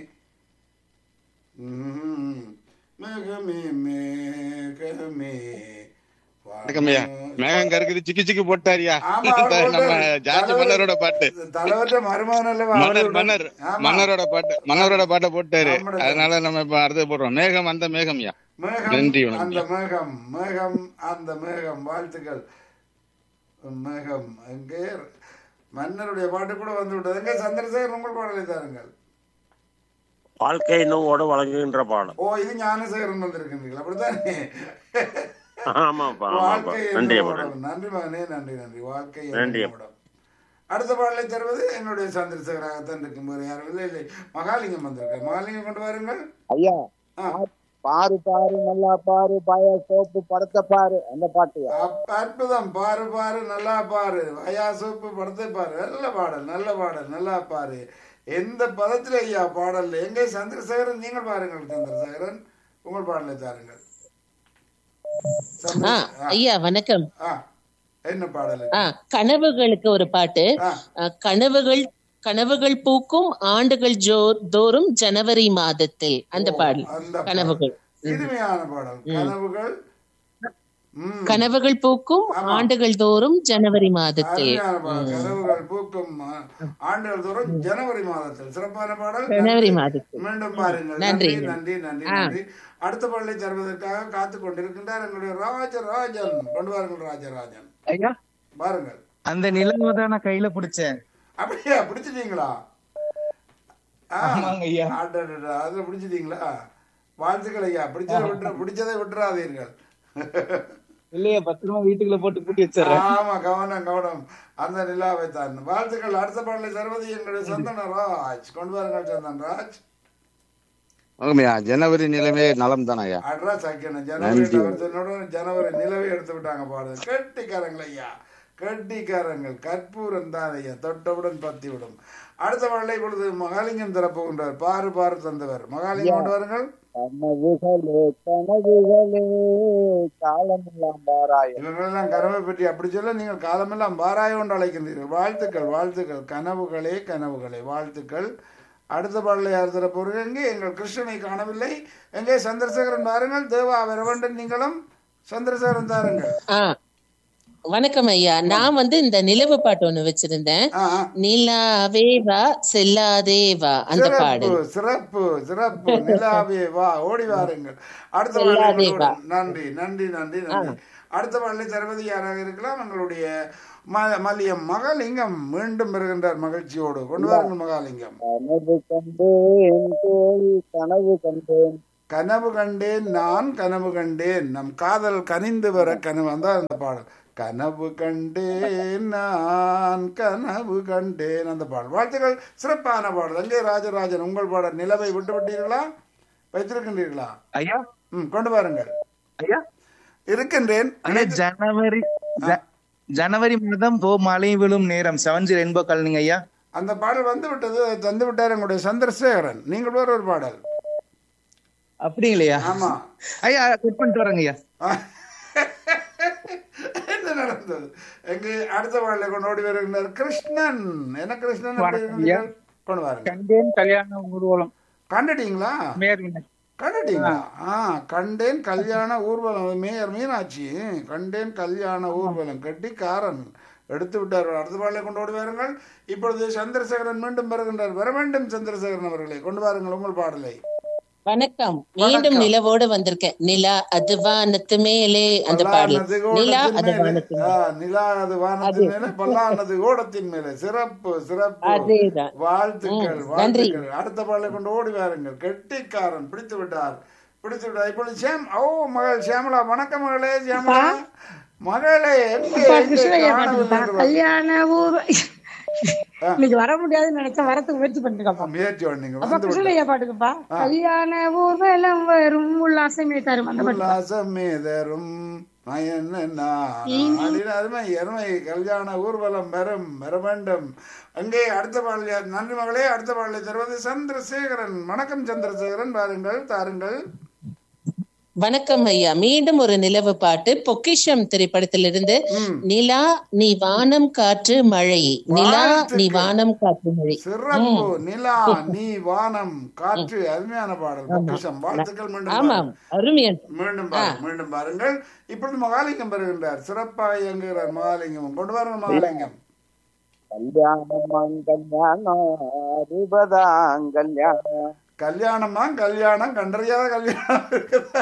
ம்ம். மேகமே மேகமே வணக்கம் ஐயா மேகம் கருக்குது சிக்கி சிக்கி போட்டாரியா ஆமா, அவர் நம்ம போட்டாரு. ஜார்ஜ் தலைவர் மன்னரோட பாட்டு தலைவர்கிட்ட மருமகன் அல்லவா மன்னர் அவரு- மன்னர் ஆமா. மன்னரோட பாட்டு மன்னரோட பாட்டை போட்டாரு ஆமாடா. அதனால நம்ம இப்ப அடுத்து போடுறோம் மேகம் அந்த மேகம் ஐயா மேகம் நன்றி, வணக்கம். அந்த மேகம் மேகம் அந்த மேகம் வாழ்த்துக்கள் மேகம் எங்கே மன்னருடைய பாட்டு கூட வந்து விட்டது எங்கே சந்திரசேகர் உங்கள் பாடலை தாருங்கள் வாழ்க்கை நோவோடு வழங்குகின்ற பாடம் ஓ இது ஞானசேகரன் வந்திருக்கின்றீர்கள் அப்படித்தானே ஆமாப்பா ஆமாப்பா வாழ்க்கை நன்றி என்னும் அப்பா உடம். நன்றி மகனே நன்றி நன்றி வாழ்க்கை நன்றி. என்னும் உடம். அடுத்த பாடலை தருவது என்னுடைய சந்திரசேகராகத்தான் இருக்கும் வேறு யாரும் இல்லை இல்லை மகாலிங்கம் வந்திருக்கார் மகாலிங்கம் கொண்டு வாருங்கள் ஐயா ஆ. பாரு பாரு நல்லா பாரு பாய சோப்பு படத்தை பாரு அந்த பாட்டு ஐயா. அப்- அற்புதம் பாரு பாரு நல்லா பாரு வயா சோப்பு படத்தை பாரு நல்ல பாடல் நல்ல பாடல் நல்லா பாரு எந்த பதத்துல ஐயா பாடல்ல எங்கே சந்திரசேகரன் நீங்கள் பாருங்கள் சந்திரசேகரன் உங்கள் பாடலை தாருங்கள் சந்திர- ஆ ஆ, ஐயா வணக்கம் ஆ, என்ன பாடல் ஆ கனவுகளுக்கு ஒரு பாட்டு ஆ, ஆ, கனவுகள் கனவுகள் பூக்கும் ஆண்டுகள் ஜோ தோறும் ஜனவரி மாதத்தில் அந்த பாடல் அந்த பாடல். கனவுகள் இனிமையான பாடல் கனவுகள் ம், கனவுகள் பூக்கும் ஆமா. ஆண்டுகள் தோறும் ஜனவரி மாதத்தில் அருமையான பாடல் கனவுகள் பூக்கும் ஆ, ஆண்டுகள் தோறும் ஜனவரி மாதத்தில் சிறப்பான பாடல் ஜனவரி நன்றி. மாதத்தில் மீண்டும் பாருங்கள் நன்றி. நன்றி நன்றி நன்றி ஆ. நன்றி அடுத்த பாடலை தருவதற்காக காத்து கொண்டிருக்கின்றார் எங்களுடைய ராஜராஜன் கொண்டு வாருங்கள் ராஜராஜன் ஐயா பாருங்கள் அந்த நிலவு தான் நான் கையில பிடிச்சேன் அப்படியா பிடிச்சிட்டீங்களா ஆ, ஆமாங்க ஐயா அடடடா, அதுல பிடிச்சிட்டீங்களா வாழ்த்துக்கள் ஐயா பிடிச்சதை விட்டு பிடிச்சதை விட்டுறாதீர்கள் இல்லையா பத்திரமா வீட்டுக்குள்ள போட்டு பூட்டி வச்சிடுறேன் ஆமா கவனம் கவனம் அந்த நிலாவை தான் வாழ்த்துக்கள் அடுத்த பாடலை தருவது எங்களுடைய சந்தன ராஜ் கொண்டு வாருங்கள் சந்தன் ராஜ் ஆமாய்யா ஜனவரி நிலைமை நலம் தானே ஐயா அட்ரா சக்கியன ஜனவரி வருஷனோட ஜனவரி நிலவை எடுத்து விட்டாங்க பாடுது கெட்டிக்காரங்கள் ஐயா கெட்டிக்காரங்கள் கற்பூரம் தான் ஐயா தொட்டவுடன் பத்தி விடும் அடுத்த பாடலை இப்பொழுது மகாலிங்கம் தரப்போகின்றார் பாரு பாரு தந்தவர் மகாலிங்கம் கொண்டு வாருங்கள் கனவுகளே கனவுகளே காலமெல்லாம் பாராயம் இவங்களெல்லாம் கனவை பற்றி அப்படி சொல்ல நீங்கள் காலமெல்லாம் பாராய ஒன்று அழைக்கின்றீர்கள் வாழ்த்துக்கள் வாழ்த்துக்கள் கனவுகளே கனவுகளே வாழ்த்துக்கள் அடுத்த பாடலை யார் தரப்போறீங்க எங்கே எங்கள் கிருஷ்ணனை காணவில்லை எங்கே சந்திரசேகரன் பாருங்கள் தேவா வரவண்டன் நீங்களும் சந்திரசேகரன் தாருங்கள் ஆ வணக்கம் ஐயா நான் வந்து இந்த நிலவு பாட்டு ஒண்ணு வச்சிருந்தேன் ஆ, ஆ. நிலாவே வா செல்லாதே வா அந்த சிறப்பு பாடல் சிறப்பு சிறப்பு நிலாவே வா ஓடி வாருங்கள் அடுத்த செல்லாதே பாடலை வா. நன்றி நன்றி நன்றி நன்றி அடுத்த பாடலை தருவது யாராக இருக்கலாம் எங்களுடைய ம- மல்லியம் மகாலிங்கம் மீண்டும் பெறுகின்றார் மகிழ்ச்சியோடு கொண்டு வாருங்கள் மகாலிங்கம் கனவு கண்டேன் தோழி கனவு கண்டேன் கனவு கண்டேன் நான் கனவு கண்டேன் நம் காதல் கனிந்து வர கனவு அந்த அந்த பாடல் கனவு கண்டேன் நான் கனவு கண்டேன் அந்த பாடல் வாழ்த்துக்கள் சிறப்பான பாடல் அங்கே ராஜராஜன் உங்கள் பாடல் நிலவை விட்டு விட்டீர்களா வைத்திருக்கின்றீர்களா ஐயா ம் கொண்டு வாருங்கள் ஐயா இருக்கின்றேன் ஐயா ஜனவரி ஜ- ஜனவரி மாதம் ஓ மழை விழும் நேரம் செவன் ஜீரோ எண்போ காலனிங்க ஐயா அந்த பாடல் வந்து விட்டது அதை தந்து விட்டார் எங்களுடைய சந்திரசேகரன் நீங்கள் வேற ஒரு பாடல் அப்படிங்களையா ஆமா ஐயா கட் பண்ணிட்டு வரேங்க ஐயா என்ன நடந்தது எங்க அடுத்த பாடலை கொண்டு ஓடி வருகின்றார் கிருஷ்ணன் என்ன கிருஷ்ணன் வணக்கம் எப்படி ஐயா. இருந்தீர்கள்? கொண்டு வாருங்க கண்டேன் கல்யாண ஊர்வலம் கண்டுட்டீங்களா மேற்கு கண்டுட்டீங்களா ஆ கண்டேன் கல்யாண ஊர்வலம் அது மேயர் மீனாட்சி கண்டேன் கல்யாண ஊர்வலம் கட்டிக்காரன் எடுத்து விட்டார் அடுத்த பாடலை கொண்டு ஓடி வாருங்கள் இப்பொழுது சந்திரசேகரன் மீண்டும் வருகின்றார் வர வேண்டும் சந்திரசேகரன் அவர்களை கொண்டு வாருங்கள் உங்கள் பாடலை வணக்கம் மீண்டும் நிலவோடு வந்திருக்கேன் நிலா அது வானத்து மேலே அந்த பாடல் பல்லானது நிலா கோடத்தின் அது மேலே. வானத்து ஆ, நிலா அது வானத்தின் மேலே பல்லானது கோடத்தின் மேலே சிறப்பு சிறப்பு அதேதான் வாழ்த்துக்கள் ம், நன்றி. வாழ்த்துக்கள் அடுத்த பாடலை கொண்டு ஓடி வாருங்கள் கெட்டிக்காரன் பிடித்து விட்டார் பிடித்து விட்டார் இப்பொழுது சேம் ஓ மகள் சியாமலா வணக்கம் மகளே சியாமலா மகளே எங்கே எங்கே காணவில்லை என்று வா- கல்யாண ஊர் ஆ. இன்னைக்கு வர முடியாதுன்னு நினைச்சேன் வரத்துக்கு முயற்சி பண்ணிருக்கப்பா முயற்சி பண்ணீங்க அப்பா வந்து கிருஷ்ணய்யா பாட்டுக்குப்பா கல்யாண ஊர்வலம் வரும் உல்லாசமே தரும் அந்த பாட்டு உல்லாசமே தரும் மயன்னா அருமை அருமை கல்யாண ஊர்வலம் வரும் வர வேண்டும் அங்கே அடுத்த பாடல் யார்? நன்றி மகளே அடுத்த பாடலை தருவது சந்திரசேகரன் வணக்கம் சந்திரசேகரன் வாருங்கள் தாருங்கள் வணக்கம் ஐயா மீண்டும் ஒரு நிலவு பாட்டு பொக்கிஷம் திரைப்படத்திலிருந்து நிலா நீ வானம் காற்று மழை நிலா நீ வானம் காற்று மழை சிறப்பு நிலா நீ வானம் காற்று அருமையான பாடல் பொக்கிஷம் வாழ்த்துக்கள் மீண்டும் ஆமாம் அருமையன் மீண்டும் பாருங்கள் மீண்டும் பாருங்கள் இப்பொழுது மகாலிங்கம் பெறுகின்றார் சிறப்பாக இயங்குகிறார் மகாலிங்கம் கொண்டு வாருங்கள் மகாலிங்கம் கல்யாணம் கல்யாணம் அறுபதாம் கல்யாணம் கல்யாணமா கல்யாணம் கண்டறியாத கல்யாணம் இருக்குதா?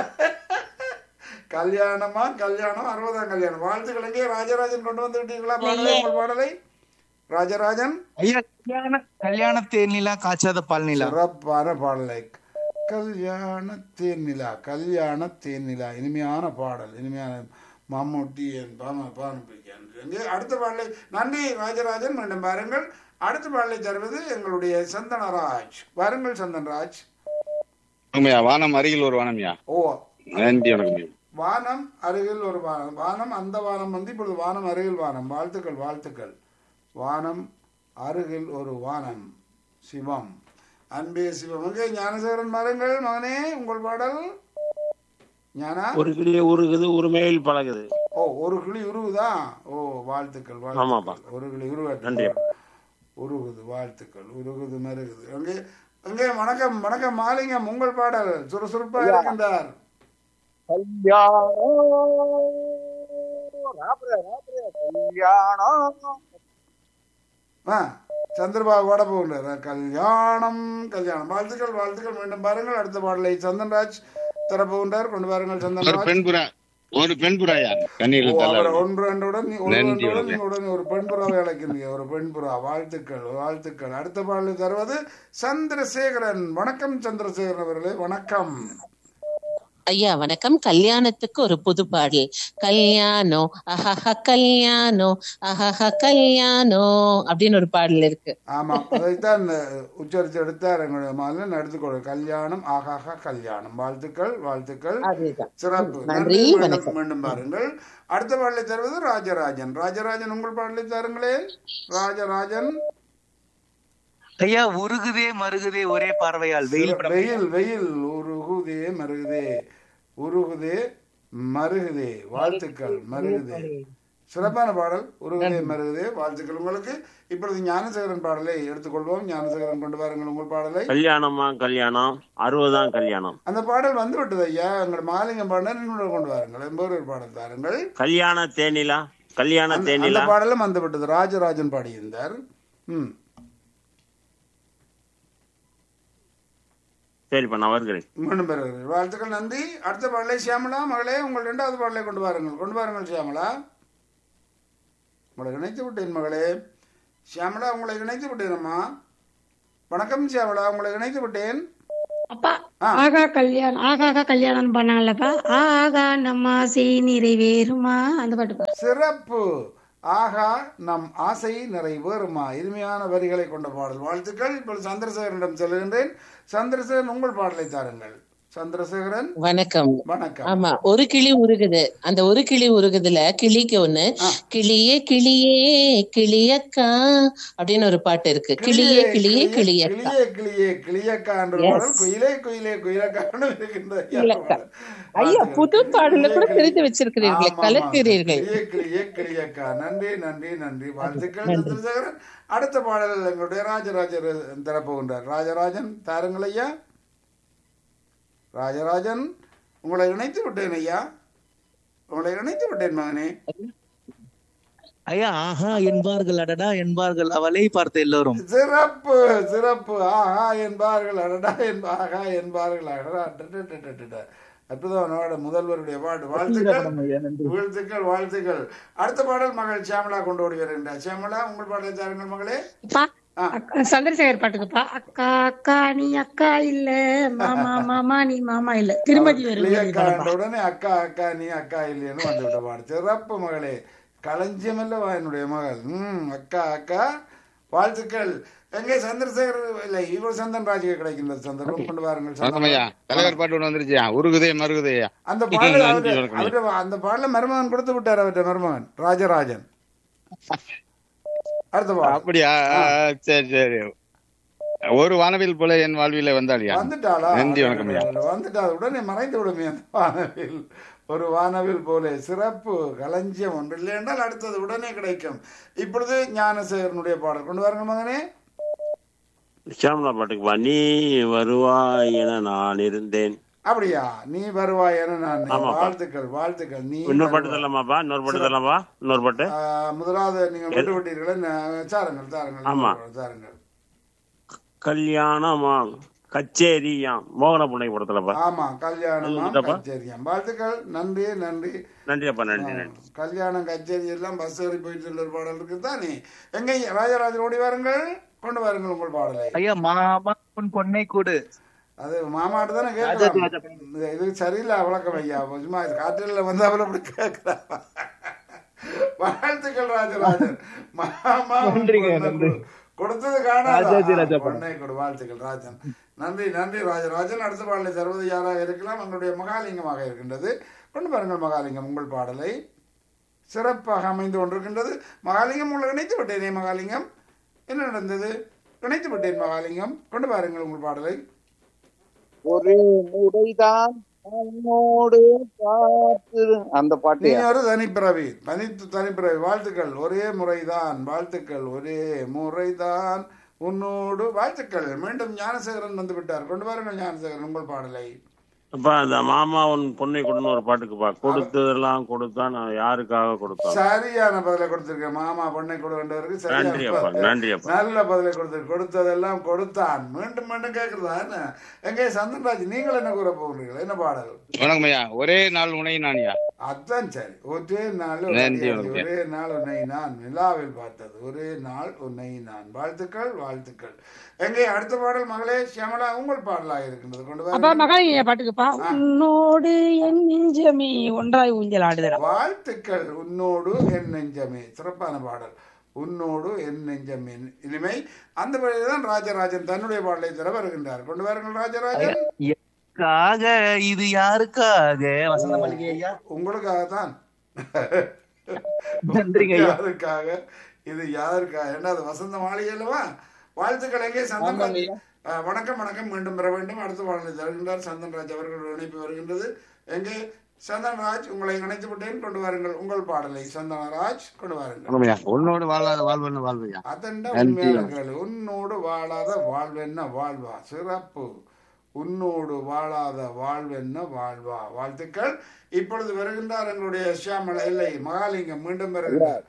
கல்யாணமா கல்யாணம் அறுபதாம் கல்யாணம் வாழ்த்துக்கள் எங்கே ராஜராஜன் கொண்டு வந்து விட்டீர்களா பாடலை உங்கள் பாடலை ராஜராஜன் ஐயா கல்யாண கல்யாண தேனிலா காய்ச்சாத பால் நிலா சிறப்பான பாடலை கல்யாண தேனிலா கல்யாண தேனிலா இனிமையான பாடல் இனிமையான மம்முட்டி என் பாம பானுப்பிக்கான் எங்கே அடுத்த பாடலை நன்றி ராஜராஜன் மீண்டும் பாருங்கள் அடுத்த பாடலை தருவது எங்களுடைய சந்தனராஜ் வாருங்கள் சந்தனராஜ் ஆமாய்யா வானம் அருகில் ஒரு வானம்யா ஓ நன்றி வணக்கம் வானம் அருகில் ஒரு வானம் வானம் அந்த வானம் வந்து இப்பொழுது வானம் அருகில் வானம் வாழ்த்துக்கள் வாழ்த்துக்கள் வானம் அருகில் ஒரு வானம் சிவம் அன்பே சிவம் அங்கே ஞானசேகரன் மரங்கள் மகனே உங்கள் பாடல் ஞானா ஒரு கிளி உருகுது ஒரு மேல் பழகுது ஓ ஒரு கிளி உருகுதா ஓ வாழ்த்துக்கள் ஆமாப்பா. வாழ்த்துக்கள் ஒரு கிளி உருவ நன்றி. உருகுது வாழ்த்துக்கள் உருகுது மருகுது அங்கே அங்கே வணக்கம் வணக்கம் மாலிங்கம் உங்கள் பாடல் சுறுசுறுப்பா இருக்கின்றார் கல்யாணம் ராபரே, ராபரே, கல்யாணம் ஆ சந்திரபாபு ஓட போகின்றார் கல்யாணம் கல்யாணம் வாழ்த்துக்கள் வாழ்த்துக்கள் மீண்டும் பாருங்கள் அடுத்த பாடலை சந்தன்ராஜ் தரப்போகின்றார் கொண்டு பாருங்கள் ஒரு சந்தன்ராஜ் பெண் புறா ஒரு பெண் புறாயா ஓ, கண்ணீர் அவர் தள்ள ஒன்று ரெண்டுடன் நீ- ஒரு நன்றி, ரெண்டுடன் வணக்கம். நீங்க உடனே ஒரு பெண் புறாவை அழைக்கிறீங்க ஒரு பெண் புறா வாழ்த்துக்கள் வாழ்த்துக்கள் அடுத்த பாடலை தருவது சந்திரசேகரன் வணக்கம் சந்திரசேகரன் அவர்களே வணக்கம் ஐயா வணக்கம் கல்யாணத்துக்கு ஒரு புது பாடல் கல்யாணம் அஹஹ கல்யாணம் அஹஹ கல்யாணம் அப்படின்னு ஒரு பாடல் இருக்கு ஆமாம் அதைத்தான் அஹ், உச்சரித்து எடுத்தார் எங்களுடைய மாதிரி எடுத்துக்கொள்ள கல்யாணம் ஆகாகா கல்யாணம் வாழ்த்துக்கள் வாழ்த்துக்கள் அதேதான் சிறப்பு நன்றி, நன்றி மீண்டும் வணக்கம். மீண்டும் பாருங்கள் அடுத்த பாடலை தருவது ராஜராஜன் ராஜராஜன் உங்கள் பாடலை தாருங்களேன் ராஜராஜன் ஐயா உருகுதே மருகுதே ஒரே பார்வையால் வெயில் படம் வெயில் வெயில் உருகுதே மருகுதே உருகுதே மருகுதே வாழ்த்துக்கள் மருகுதே சிறப்பான பாடல் உருகுதே மருகுதே வாழ்த்துக்கள் உங்களுக்கு இப்பொழுது ஞானசேகரன் பாடலை எடுத்துக்கொள்வோம் ஞானசேகரன் கொண்டு வாருங்கள் உங்கள் பாடலை கல்யாணமா கல்யாணம் அறுபதாம் கல்யாணம் அந்த பாடல் வந்து விட்டது ஐயா எங்கள் மாலிங்கம் பாடல் என்னோட கொண்டு வாருங்கள் எம்பொரு பாடல் தாருங்கள் கல்யாண தேனிலா கல்யாண அந்த- அந்த தேனிலா பாடலும் வந்து விட்டது ராஜராஜன் பாடியிருந்தார் ம் சரிப்பா நான் வருகிறேன் மீண்டும் பெறுகிறேன் வாழ்த்துக்கள் நன்றி அடுத்த பாடலை சியாமலா மகளே உங்கள் இரண்டாவது பாடலை கொண்டு வாருங்கள் கொண்டு வாருங்கள் சியாமலா உங்களை இணைத்து விட்டேன் மகளே சியாமலா உங்களை இணைத்து விட்டேனம்மா வணக்கம் சியாமலா உங்களை இணைத்து விட்டேன் அப்பா ஆ. ஆகா கல்யாணம் ஆகாகா கல்யாணம் பண்ணாங்கல்லப்பா ஆகா நம்ம ஆசை நிறைவேறுமா அந்த பாட்டு பா. சிறப்பு ஆகா நம் ஆசை நிறைவேறுமா இனிமையான வரிகளை கொண்ட பாடல் வாழ்த்துக்கள் இப்பொழுது சந்திரசேகரனிடம் செல்கின்றேன் சந்திரசேகரன் உங்கள் பாடலை தாருங்கள் சந்திரசேகரன் வணக்கம் வணக்கம் ஆமா ஒரு கிளி உருகுது அந்த ஒரு கிளி உருகுதுல கிளிக்கு ஒண்ணு ஆ. கிளியே கிளியே கிளியக்கா அப்படின்னு ஒரு பாட்டு இருக்கு கிளியே கிளியே கிளியக்கா கிளியே கிளியே கிளியக்கா என்ற Yes. பாடல் குயிலே குயிலே குயிலக்கான்னு இருக்கின்ற கிளியக்கா. ஐயா வாழ்த்துக்கள். புது பாடல கூட கிளியே, தெரிந்து வச்சிருக்கிறீர்களே ஆமா, ஆமா. கலக்கிறீர்கள் கிளியே கிளியே கிளியக்கா நன்றி நன்றி நன்றி வாழ்த்துக்கள் சந்திரசேகரன் அடுத்த பாடல் எங்களுடைய ராஜராஜர் தரப்போகின்றார் ராஜராஜன் தாருங்கள் ஐயா ராஜராஜன் உங்களை இணைத்து விட்டேன் ஐயா உங்களை இணைத்து விட்டேன் மகனே ஐயா ஆஹா என்பார்கள் அடடா என்பார்கள் அவளை பார்த்த எல்லோரும் சிறப்பு சிறப்பு ஆஹா என்பார்கள் அடடா என்ப ஆஹா என்பார்கள் அடடா டடடடடட. அற்புதமான முதல்வருடைய பாட்டு வாழ்த்துக்கள் வாழ்த்துக்கள் வாழ்த்துக்கள் அடுத்த பாடல் மகள் சியாமலா கொண்டு ஓடி வருகின்றார் சியாமலா உங்கள் பாடலை தாருங்கள் மகளே அப்பா ஆ. அக்கா- சந்திரசேகர் பாட்டுக்குப்பா அக்கா அக்கா நீ அக்கா இல்ல மாமா மாமா நீ மாமா இல்ல திருமதி கிளியக்கா வரும் என்ற உடனே அக்கா அக்கா நீ அக்கா இல்லைன்னு வந்து விட்ட பாடு சிறப்பு மகளே களஞ்சியம் அல்லவா என்னுடைய மகள் ம் அக்கா அக்கா வாழ்த்துக்கள் எங்கே சந்திரசேகர் இல்லை இவர் சந்தன் ராஜுக்கு கிடைக்கின்றது சந்தர்ப்பம் கொண்டு வாருங்கள் வணக்கம் ஐயா சந்தன். தலைவர் பாட்டு ஒண்ணு வந்துருச்சியா உருகுதே மருகுதேயா அந்த பாடல் நன்றி, அவரு- வணக்கம். அவரு அந்த பாடல மருமகன் கொடுத்து விட்டார் அவர்கிட்ட மருமகன் ராஜராஜன் அடுத்த பாடல் அப்படியா ஆ, ஆ, சரி சரி ஒரு வானவில் போல என் வாழ்வில வந்தாளியா வந்துட்டாளா நன்றி வணக்கம் ஐயா வந்துட்டா உடனே மறைந்து விடுமே அந்த வானவில் ஒரு வானவில் போல சிறப்பு களஞ்சியம் ஒன்று இல்லை என்றால் அடுத்தது உடனே கிடைக்கும் இப்பொழுது ஞானசேகரனுடைய பாடல் கொண்டு வாருங்க மகனே ஷியாமலா பாட்டுக்குப்பா நீ வருவாய் என நான் இருந்தேன் அப்படியா நீ வருவாய் என நான் ஆமாப்பா. வாழ்த்துக்கள் வாழ்த்துக்கள் நீ இன்னொரு பாட்டு வருவாய். தரலாமாப்பா இன்னொரு பாட்டு தரலாமா இன்னொரு பாட்டு ஆ, முதலாவது நீங்கள் விட்டு விட்டீர்களே ந- சாருங்கள் சாருங்கள் ஆமா. சாருங்கள் கல்யாணமா கச்சேரியாம் மோகன புனை படத்துலப்பா ஆமா கல்யாணம் வந்துட்டப்பா? கச்சேரியாம் வாழ்த்துக்கள் நன்றி நன்றி நன்றிப்பா நன்றி நன்றி கல்யாணம் கச்சேரி எல்லாம் பஸ் ஏறி போயிட்டு உள்ள ஒரு பாடல் இருக்கு தானே எங்க ராஜராஜன் ஓடி வாருங்கள் கொண்டு வாருங்கள் உங்கள் பாடலை ஐயா மாமா உன் பொன்னை கூடு அது மாமாட்டு தானே கேட்கலாம் இது- இது சரியில்லை வழக்கம் ஐயா சும்மா காற்றில் வந்து அவளை அப்படி கேட்கிறா வாழ்த்துக்கள் ராஜராஜன் மாமா உன் நன்றிங்க, பொன்னை நன்றி. கொடு. கொடுத்தது காணாதா ராஜாஜி ராஜா பொன்னை கொடு வாழ்த்துக்கள் ராஜன் நன்றி நன்றி ராஜராஜன் அடுத்த பாடலை தருவது யாராக இருக்கலாம் எங்களுடைய மகாலிங்கமாக இருக்கின்றது கொண்டு பாருங்கள் மகாலிங்கம் உங்கள் பாடலை சிறப்பாக அமைந்து கொண்டிருக்கின்றது மகாலிங்கம் உங்களை இணைத்து விட்டேனே மகாலிங்கம் என்ன நடந்தது இணைத்து விட்டேன் மகாலிங்கம் கொண்டு பாருங்கள் உங்கள் பாடலை ஒரு முறைதான் உன்னோடு பார்த்து அந்த நீ பாட்டு ஒரு தனிப்பிறவி தனித்து தனிப்பிறவி வாழ்த்துக்கள் ஒரே முறைதான் வாழ்த்துக்கள் ஒரே முறைதான் உன்னோடு வாழ்த்துக்கள் மீண்டும் ஞானசேகரன் வந்து விட்டார் கொண்டு வாருங்கள் ஞானசேகரன் உங்கள் பாடலை அப்பா அந்த மாமா உன் பொண்ணை கொடுன்னு ஒரு பாட்டுக்குப்பா கொடுத்ததெல்லாம் கொடுத்தா நான் யாருக்காக கொடுத்தான் சரியான பதிலை கொடுத்திருக்கேன் மாமா பொண்ணை கொடுக்கின்றவருக்கு சரியான நன்றி அப்பா பதில். நன்றி அப்பா நல்ல பதிலை கொடுத்து கொடுத்ததெல்லாம் கொடுத்தான் மீண்டும் மீண்டும் கேட்கிறதா என்ன எங்கே சந்தன்ராஜ் நீங்கள் என்ன கூற போகிறீர்கள் என்ன பாடல் வணக்கம் ஐயா ஒரே நாள் உனை நான்யா அதான் சரி ஒரே நாள் ஒரு நன்றி, அடி, வணக்கம். ஒரே நாள் உன்னை நான் நிலாவில் பார்த்தது ஒரே நாள் உன்னை நான் வாழ்த்துக்கள் வாழ்த்துக்கள் எங்கே அடுத்த பாடல் மகளே சியாமலா உங்கள் பாடலாக இருக்கின்றது கொண்டு அப்பா வாருங்கள். மகாலிங்க பாட்டுக்குப்பா உன்னோடு என் நெஞ்சமே ஒன்றாய் ஊஞ்சல் ஆடுதடா வாழ்த்துக்கள் உன்னோடு என் நெஞ்சமே சிறப்பான பாடல் உன்னோடு என் நெஞ்சமே இனிமை அந்த வழிதான் ராஜராஜன் தன்னுடைய பாடலை தர வருகின்றார் கொண்டு வாருங்கள் ராஜராஜன் காக இது யாருக்காக வசந்த மல்லிகை ஐயா உங்களுக்காகத்தான் நன்றிங்க ஐயா யாருக்காக இது யாருக்காக என்ன அது வசந்த மாளிகை அல்லவா வாழ்த்துக்கள் எங்கே சந்தன் ஆமாங்க ராஜ் ஆ, வணக்கம் வணக்கம் மீண்டும் பெற வேண்டும் அடுத்த பாடலை தருகின்றார் சந்தன் ராஜ் அவர்கள் இணைப்பு வருகின்றது எங்கே சந்தன் ராஜ் உங்களை இணைத்து விட்டேன் கொண்டு வாருங்கள் உங்கள் பாடலை சந்தனராஜ் கொண்டு வாருங்கள் ஆமாய்யா. உன்னோடு வாழாத வாழ்வன்னு வாழ்வையா அதெண்டா நன்றி. உண்மையான கேள்வி உன்னோடு வாழாத வாழ்வென்ன வாழ்வா சிறப்பு உன்னோடு வாழாத வாழ்வென்ன வாழ்வா வாழ்த்துக்கள் இப்பொழுது வருகின்றார் எங்களுடைய சியாமல இல்லை மகாலிங்கம் மீண்டும் வருகின்றார்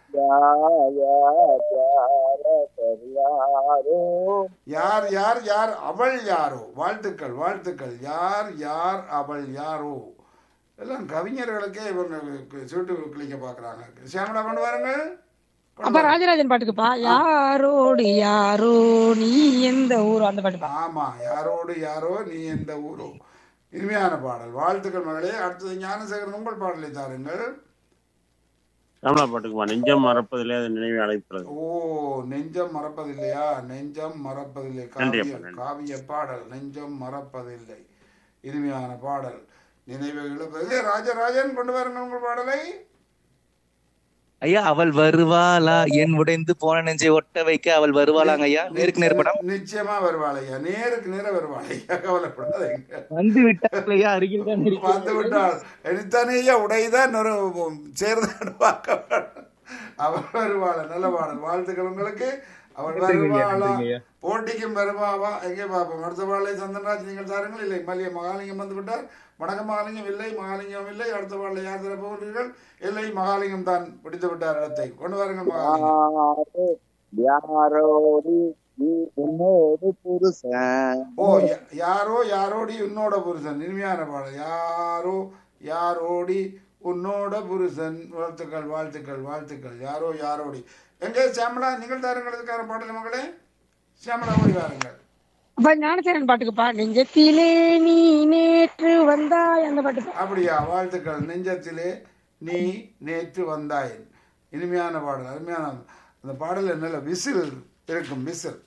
யாரோ யார் யார் யார் அவள் யாரோ வாழ்த்துக்கள் வாழ்த்துக்கள் யார் யார் அவள் யாரோ எல்லாம் கவிஞர்களுக்கே இவங்க சூட்டு கிளிக்க பார்க்குறாங்க சியாமலா கொண்டு வாருங்கள் கொண்டு அப்பா வாருங்கள். ராஜராஜன் பாட்டுக்குப்பா யாரோடு யாரோ நீ எந்த ஊர் அந்த பாட்டுப்பா ஆமா யாரோடு யாரோ நீ எந்த ஊரோ இனிமையான பாடல் வாழ்த்துக்கள் மகளே அடுத்தது ஞானசேகரன் உங்கள் பாடலை தாருங்கள் தமிழா பாட்டுக்குப்பா நெஞ்சம் மறப்பதிலே அது நினைவை அழைக்கிறது ஓ நெஞ்சம் மறப்பதில்லையா நெஞ்சம் மறப்பதில்லை நன்றி காவிய அப்பா, நன்றி. காவிய பாடல் நெஞ்சம் மறப்பதில்லை இனிமையான பாடல் நினைவு இழப்பதில்லை ராஜராஜன் கொண்டு வாருங்கள் உங்கள் பாடலை ஐயா அவள் வருவாளா என் உடைந்து போன நெஞ்சை ஒட்ட வைக்க அவள் வருவாளாங்க ஐயா நேருக்கு நேர் படம் நிச்சயமா வருவாளையா நேருக்கு நேர வருவாளையா கவலைப்படாதீங்க வந்து விட்டாள் ஐயா அருகில் தான் வந்து இருக்கிறது. விட்டாள் எடுத்தானேயா உடைதான் ஒரு சேர்தான் பார்க்க அவள் வருவாள் நல்ல பாடல் வாழ்த்துக்கள் உங்களுக்கு அவள் நன்றிங்க ஐயா, வருவாளா நன்றிங்க ஐயா. போட்டிக்கும் வருவாவா எங்கே பார்ப்போம் அடுத்த பாடலை சந்தன்ராஜ் நீங்கள் தாருங்கள் இல்லை மல்லிய மகாலிங்கம் வந்து விட்டார் வணக்கம் மகாலிங்கம் இல்லை மகாலிங்கம் இல்லை அடுத்த பாடலை யார் தர போகிறீர்கள் இல்லை மகாலிங்கம் தான் பிடித்து விட்டார் இடத்தை கொண்டு வாருங்கள் மகாலிங்கம் யாரோ யாரோடு நீ உன்னோடு புருஷன் ஓ யா- யாரோ யாரோடி உன்னோட புருஷன் இனிமையான பாடல் யாரோ யாரோடி உன்னோட புருஷன் வாழ்த்துக்கள் வாழ்த்துக்கள் வாழ்த்துக்கள் யாரோ யாரோடி எங்கே சியாமலா நீங்கள் தாருங்களுக்கான பாடல் மகளே சியாமலா ஓடி வாருங்கள் அப்பா ஞானசேரன் பாட்டுக்குப்பா நெஞ்சத்திலே நீ நேற்று வந்தாய் அந்த பாட்டுப்பா அப்படியா வாழ்த்துக்கள் நெஞ்சத்திலே நீ நேற்று வந்தாய் இனிமையான பாடல் அருமையான அந்த பாடல் நல்ல விசில் இருக்கும் விசில்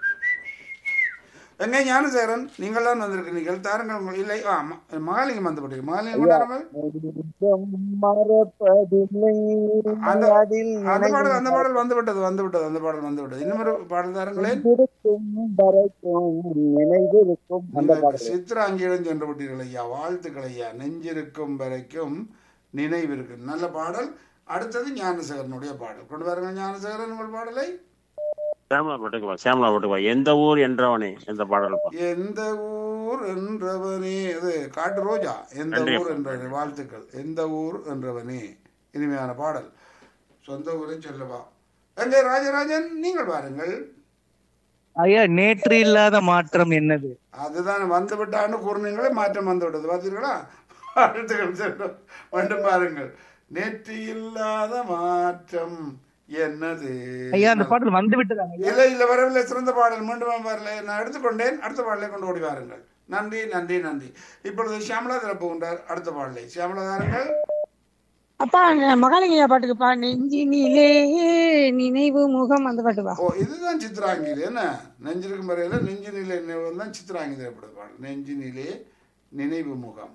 எங்கே ஞானசேகரன் நீங்கள் தான் வந்திருக்கிறீர்கள் தாருங்கள் உங்கள் இல்லை ஆ ம- மகாலிங்கம் வந்து விட்டீர்கள் மகாலிங்கம் கொண்டாருங்கள் நெஞ்சம் மறப்பதில்லை அந்த- அதில் அந்த பாடல் அந்த பாடல் வந்து விட்டது வந்து விட்டது அந்த பாடல் வந்து விட்டது இன்னொரு பாடல் தாருங்களேன் நினைவிருக்கும் வரைக்கும் நினைவிருக்கும் அந்த நீங்கள் பாடல் சித்ராங்கிடம் சென்று விட்டீர்கள் ஐயா வாழ்த்துக்கள் ஐயா நெஞ்சிருக்கும் வரைக்கும் நினைவிருக்கு நல்ல பாடல் அடுத்தது ஞானசேகரனுடைய பாடல் கொண்டு வாருங்கள் ஞானசேகரன் உங்கள் பாடலை சேமலா பாட்டுக்குப்பா சேமலா பாட்டுக்குப்பா எந்த ஊர் என்றவனே எந்த பாடல்ப்பா எந்த ஊர் என்றவனே அது காட்டு ரோஜா எந்த நன்றி ஊர் அப்பா. என்றவனே வாழ்த்துக்கள் எந்த ஊர் என்றவனே இனிமையான பாடல் சொந்த ஊரை சொல்லவா எங்கே ராஜராஜன் நீங்கள் பாருங்கள் ஐயா நேற்று இல்லாத மாற்றம் என்னது அதுதான் வந்து விட்டான்னு கூறினீங்களே மாற்றம் வந்து விட்டது பார்த்தீர்களா வாழ்த்துக்கள் செல்லும் மீண்டும் பாருங்கள் நேற்று இல்லாத மாற்றம் என்னது ஐயா அந்த பாடல் வந்து விட்டதாங்க ஐயா இல்லை இல்லை வரவில்லை சிறந்த பாடல் மீண்டும் வரல நான் எடுத்துக்கொண்டேன் அடுத்த பாடலை கொண்டு ஓடி வாருங்கள் நன்றி நன்றி நன்றி இப்பொழுது சியாமலா திறப்புகின்றார் அடுத்த பாடலை சியாமலா தாருங்கள் அப்பா ந- மகாலிங்கய்யா பாட்டுக்குப்பா நெஞ்சினிலே நினைவு முகம் அந்த பாட்டுப்பா ஓ இதுதான் சித்ராங்கிலி என்ன நெஞ்சிருக்கும் வரையில நெஞ்சு நிலை நினைவு தான் சித்ராங்கி திரைப்பட பாடல் நெஞ்சு நிலே நினைவு முகம்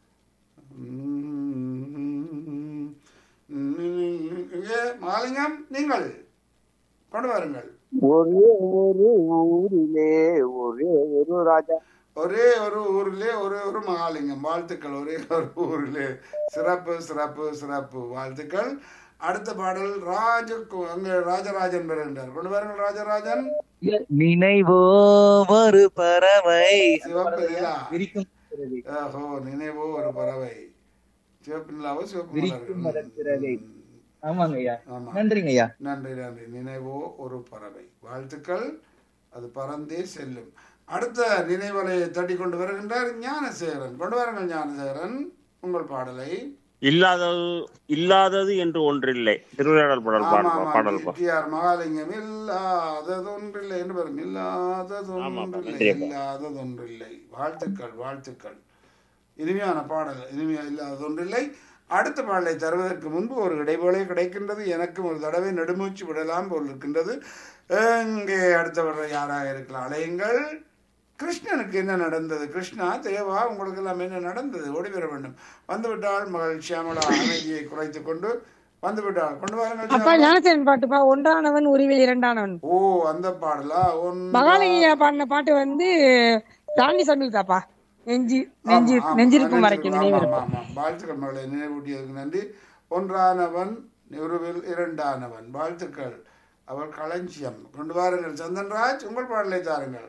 இங்கே மாலிங்கம் நீங்கள் கொண்டு வாருங்கள் ஒரே ஒரு ஊரிலே ஒரே ஒரு ராஜா ஒரே ஒரு ஊரிலே ஒரே ஒரு மகாலிங்கம் வாழ்த்துக்கள் ஒரே ஒரு ஊரிலே சிறப்பு சிறப்பு சிறப்பு வாழ்த்துக்கள் அடுத்த பாடல் ராஜ அங்கே ராஜராஜன் பெறுகின்றார் கொண்டு வாருங்கள் ராஜராஜன் நினைவோ ஒரு பறவை சிவப்பு நிலா விரிக்கும் ஓஹோ நினைவோ ஒரு பறவை சிவப்பு நிலாவோ சிவப்பு விரிக்கும் மலர்கள். மலர்கிறதே. ஆமாங்க ஐயா ஆமா நன்றிங்க ஐயா நன்றி நன்றி நினைவோ ஒரு பறவை வாழ்த்துக்கள் அது பறந்தே செல்லும் அடுத்த நினைவலை தட்டி கொண்டு வருகின்றார் ஞானசேகரன் கொண்டு வாருங்கள் ஞானசேகரன் உங்கள் பாடலை இல்லாதது இல்லாதது என்று ஒன்றில்லை திருவிளையாடல் பாடல் ஆமா பாடல் ஆமா பாடல் பா. டிஆர் மகாலிங்கம் இல்லாததொன்றில்லை என்று பாருங்க ஆமாப்பா, இல்லாததொன்றில்லை நன்றி அப்பா. இல்லாததொன்றில்லை வாழ்த்துக்கள் வாழ்த்துக்கள் இனிமையான பாடல் இனிமையா இல்லாததொன்றில்லை அடுத்த பாடலை தருவதற்கு முன்பு ஒரு இடைவேளை கிடைக்கின்றது எனக்கும் ஒரு தடவை நெடுமூச்சு விடலாம் போல் இருக்கின்றது எங்கே அடுத்தவர் யாராக இருக்கலாம் அலையுங்கள் கிருஷ்ணனுக்கு என்ன நடந்தது கிருஷ்ணா தேவா உங்களுக்கு எல்லாம் என்ன நடந்தது ஓடி வர வேண்டும் வந்துவிட்டால் மகள் சியாமலா அமைதியை குறைத்துக் கொண்டு வந்துவிட்டாள் கொண்டு வாருங்கள் அப்பா சியாமளா. ஞானசேரன் பாட்டுப்பா ஒன்றானவன் உருவில் இரண்டானவன் ஓ அந்த பாடலா ஒன்றா- மகாலிங்கய்யா பாடின பாட்டு வந்து ராணி சமீதாப்பா நெஞ்சு நெஞ்சு ஆமா, ஆமா, நெஞ்சிருக்கும் வரைக்கும் ஆமா, நினைவிருக்கும் ஆமா, ஆமா. வாழ்த்துக்கள் மகளை நினைவூட்டியதுக்கு நன்றி ஒன்றானவன் நிறுவில் இரண்டானவன் வாழ்த்துக்கள் அவர் களஞ்சியம் கொண்டு வாருங்கள் சந்தன்ராஜ் உங்கள் பாடலை தாருங்கள்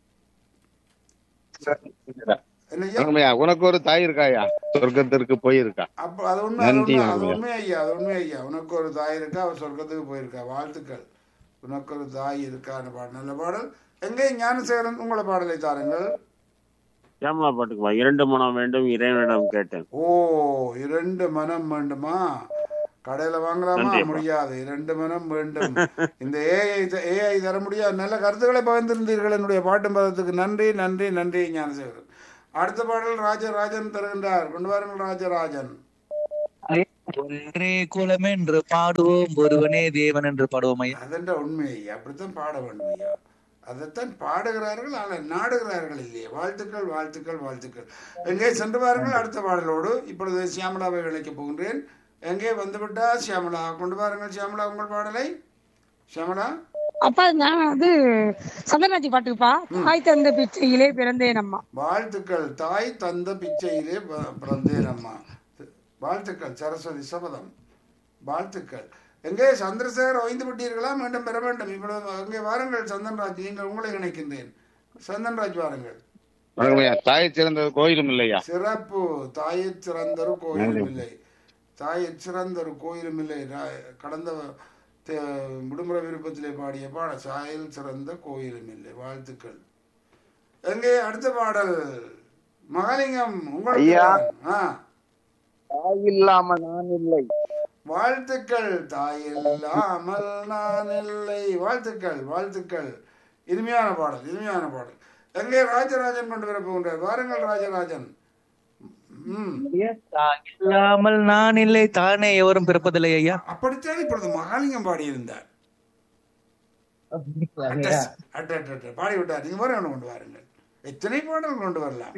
என்னய்யா வணக்கம்யா உனக்கு ஒரு தாய் இருக்காயா சொர்க்கத்திற்கு போயிருக்கா அப்ப அது உண்மை அது நன்றி உண்மை அது வணக்கம். உண்மை ஐயா அது உண்மை ஐயா உனக்கு ஒரு தாய் இருக்கா அவர் சொர்க்கத்துக்கு போயிருக்கா வாழ்த்துக்கள் உனக்கு ஒரு தாய் இருக்கான்னு பாடல் நல்ல பாடல் எங்கே ஞானசேகரன் உங்களை பாடலை தாருங்கள் சியாமலா பாட்டுக்கு வா இரண்டு மனம் வேண்டும் இறைவனிடம் கேட்டேன் ஓ இரண்டு மனம் வேண்டுமா கடையில வாங்கலாமா நன்றி அப்பா. முடியாது இரண்டு மனம் வேண்டும் இந்த ஏஐ ஏஐ தர முடியாது நல்ல கருத்துக்களை பகிர்ந்திருந்தீர்கள் என்னுடைய பாட்டும் பதத்துக்கு நன்றி நன்றி நன்றி ஞானசேகரன் அடுத்த பாடல் ராஜராஜன் தருகின்றார் கொண்டு வாருங்கள் ராஜராஜன் ஒன்றே குலம் என்று பாடுவோம் ஒருவனே தேவன் என்று பாடுவோம் ஐயா அதென்ற உண்மை ஐயா அப்படித்தான் பாட வேண்டும் ஐயா அதைத்தான் பாடுகிறார்கள் ஆனால் நாடுகிறார்கள் இல்லையே வாழ்த்துக்கள் வாழ்த்துக்கள் வாழ்த்துக்கள் எங்கே சென்று வாருங்கள் அடுத்த பாடலோடு இப்பொழுது சியாமலாவை இணைக்கப் போகின்றேன் எங்கே வந்துவிட்டா சியாமலா கொண்டு வாருங்கள் சியாமலா உங்கள் பாடலை சியாமலா அப்பா நான் அது சந்தராஜி பாட்டுப்பா தாய் தந்த பிச்சையிலே பிறந்தேன் அம்மா வாழ்த்துக்கள் தாய் தந்த பிச்சையிலே ப- பிறந்தேன் அம்மா வாழ்த்துக்கள் சரஸ்வதி சபதம் வாழ்த்துக்கள் எங்கே சந்திரசேகர் ஓய்ந்து விட்டீர்களா மீண்டும் பெற வேண்டும் இப்பொழுது அங்கே வாருங்கள் சந்தன்ராஜ் நீங்கள் உங்களை இணைக்கின்றேன் சந்தன்ராஜ் வாருங்கள் வணக்கம்யா தாயை சிறந்தது கோயிலும் இல்லையா சிறப்பு தாயை சிறந்தொரு கோயிலும் இல்லை தாயை சிறந்தொரு கோயிலும் இல்லை ரா- கடந்த தே- விடுமுறை விருப்பத்திலே பாடிய பாட சாயல் சிறந்த கோயிலும் இல்லை வாழ்த்துக்கள் எங்கே அடுத்த பாடல் மகாலிங்கம் உங்களுக்கு ஐயா. ஆ தாய் இல்லாம நான் இல்லை வாழ்த்துக்கள் தாயில்லாமல் நான் இல்லை வாழ்த்துக்கள் வாழ்த்துக்கள் இனிமையான பாடல் இனிமையான பாடல் எங்கே ராஜராஜன் கொண்டு வர போகின்றார் வாருங்கள் ராஜராஜன் ம் இல்லாமல் நான் இல்லை தானே எவரும் பிறப்பதில்லை ஐயா அப்படித்தான் இப்பொழுது மகாலிங்கம் பாடியிருந்தார் அட்ட, அட்ட, அட்ட. பாடி விட்டார் நீங்க வர கொண்டு வாருங்கள் எத்தனை பாடல் கொண்டு வரலாம்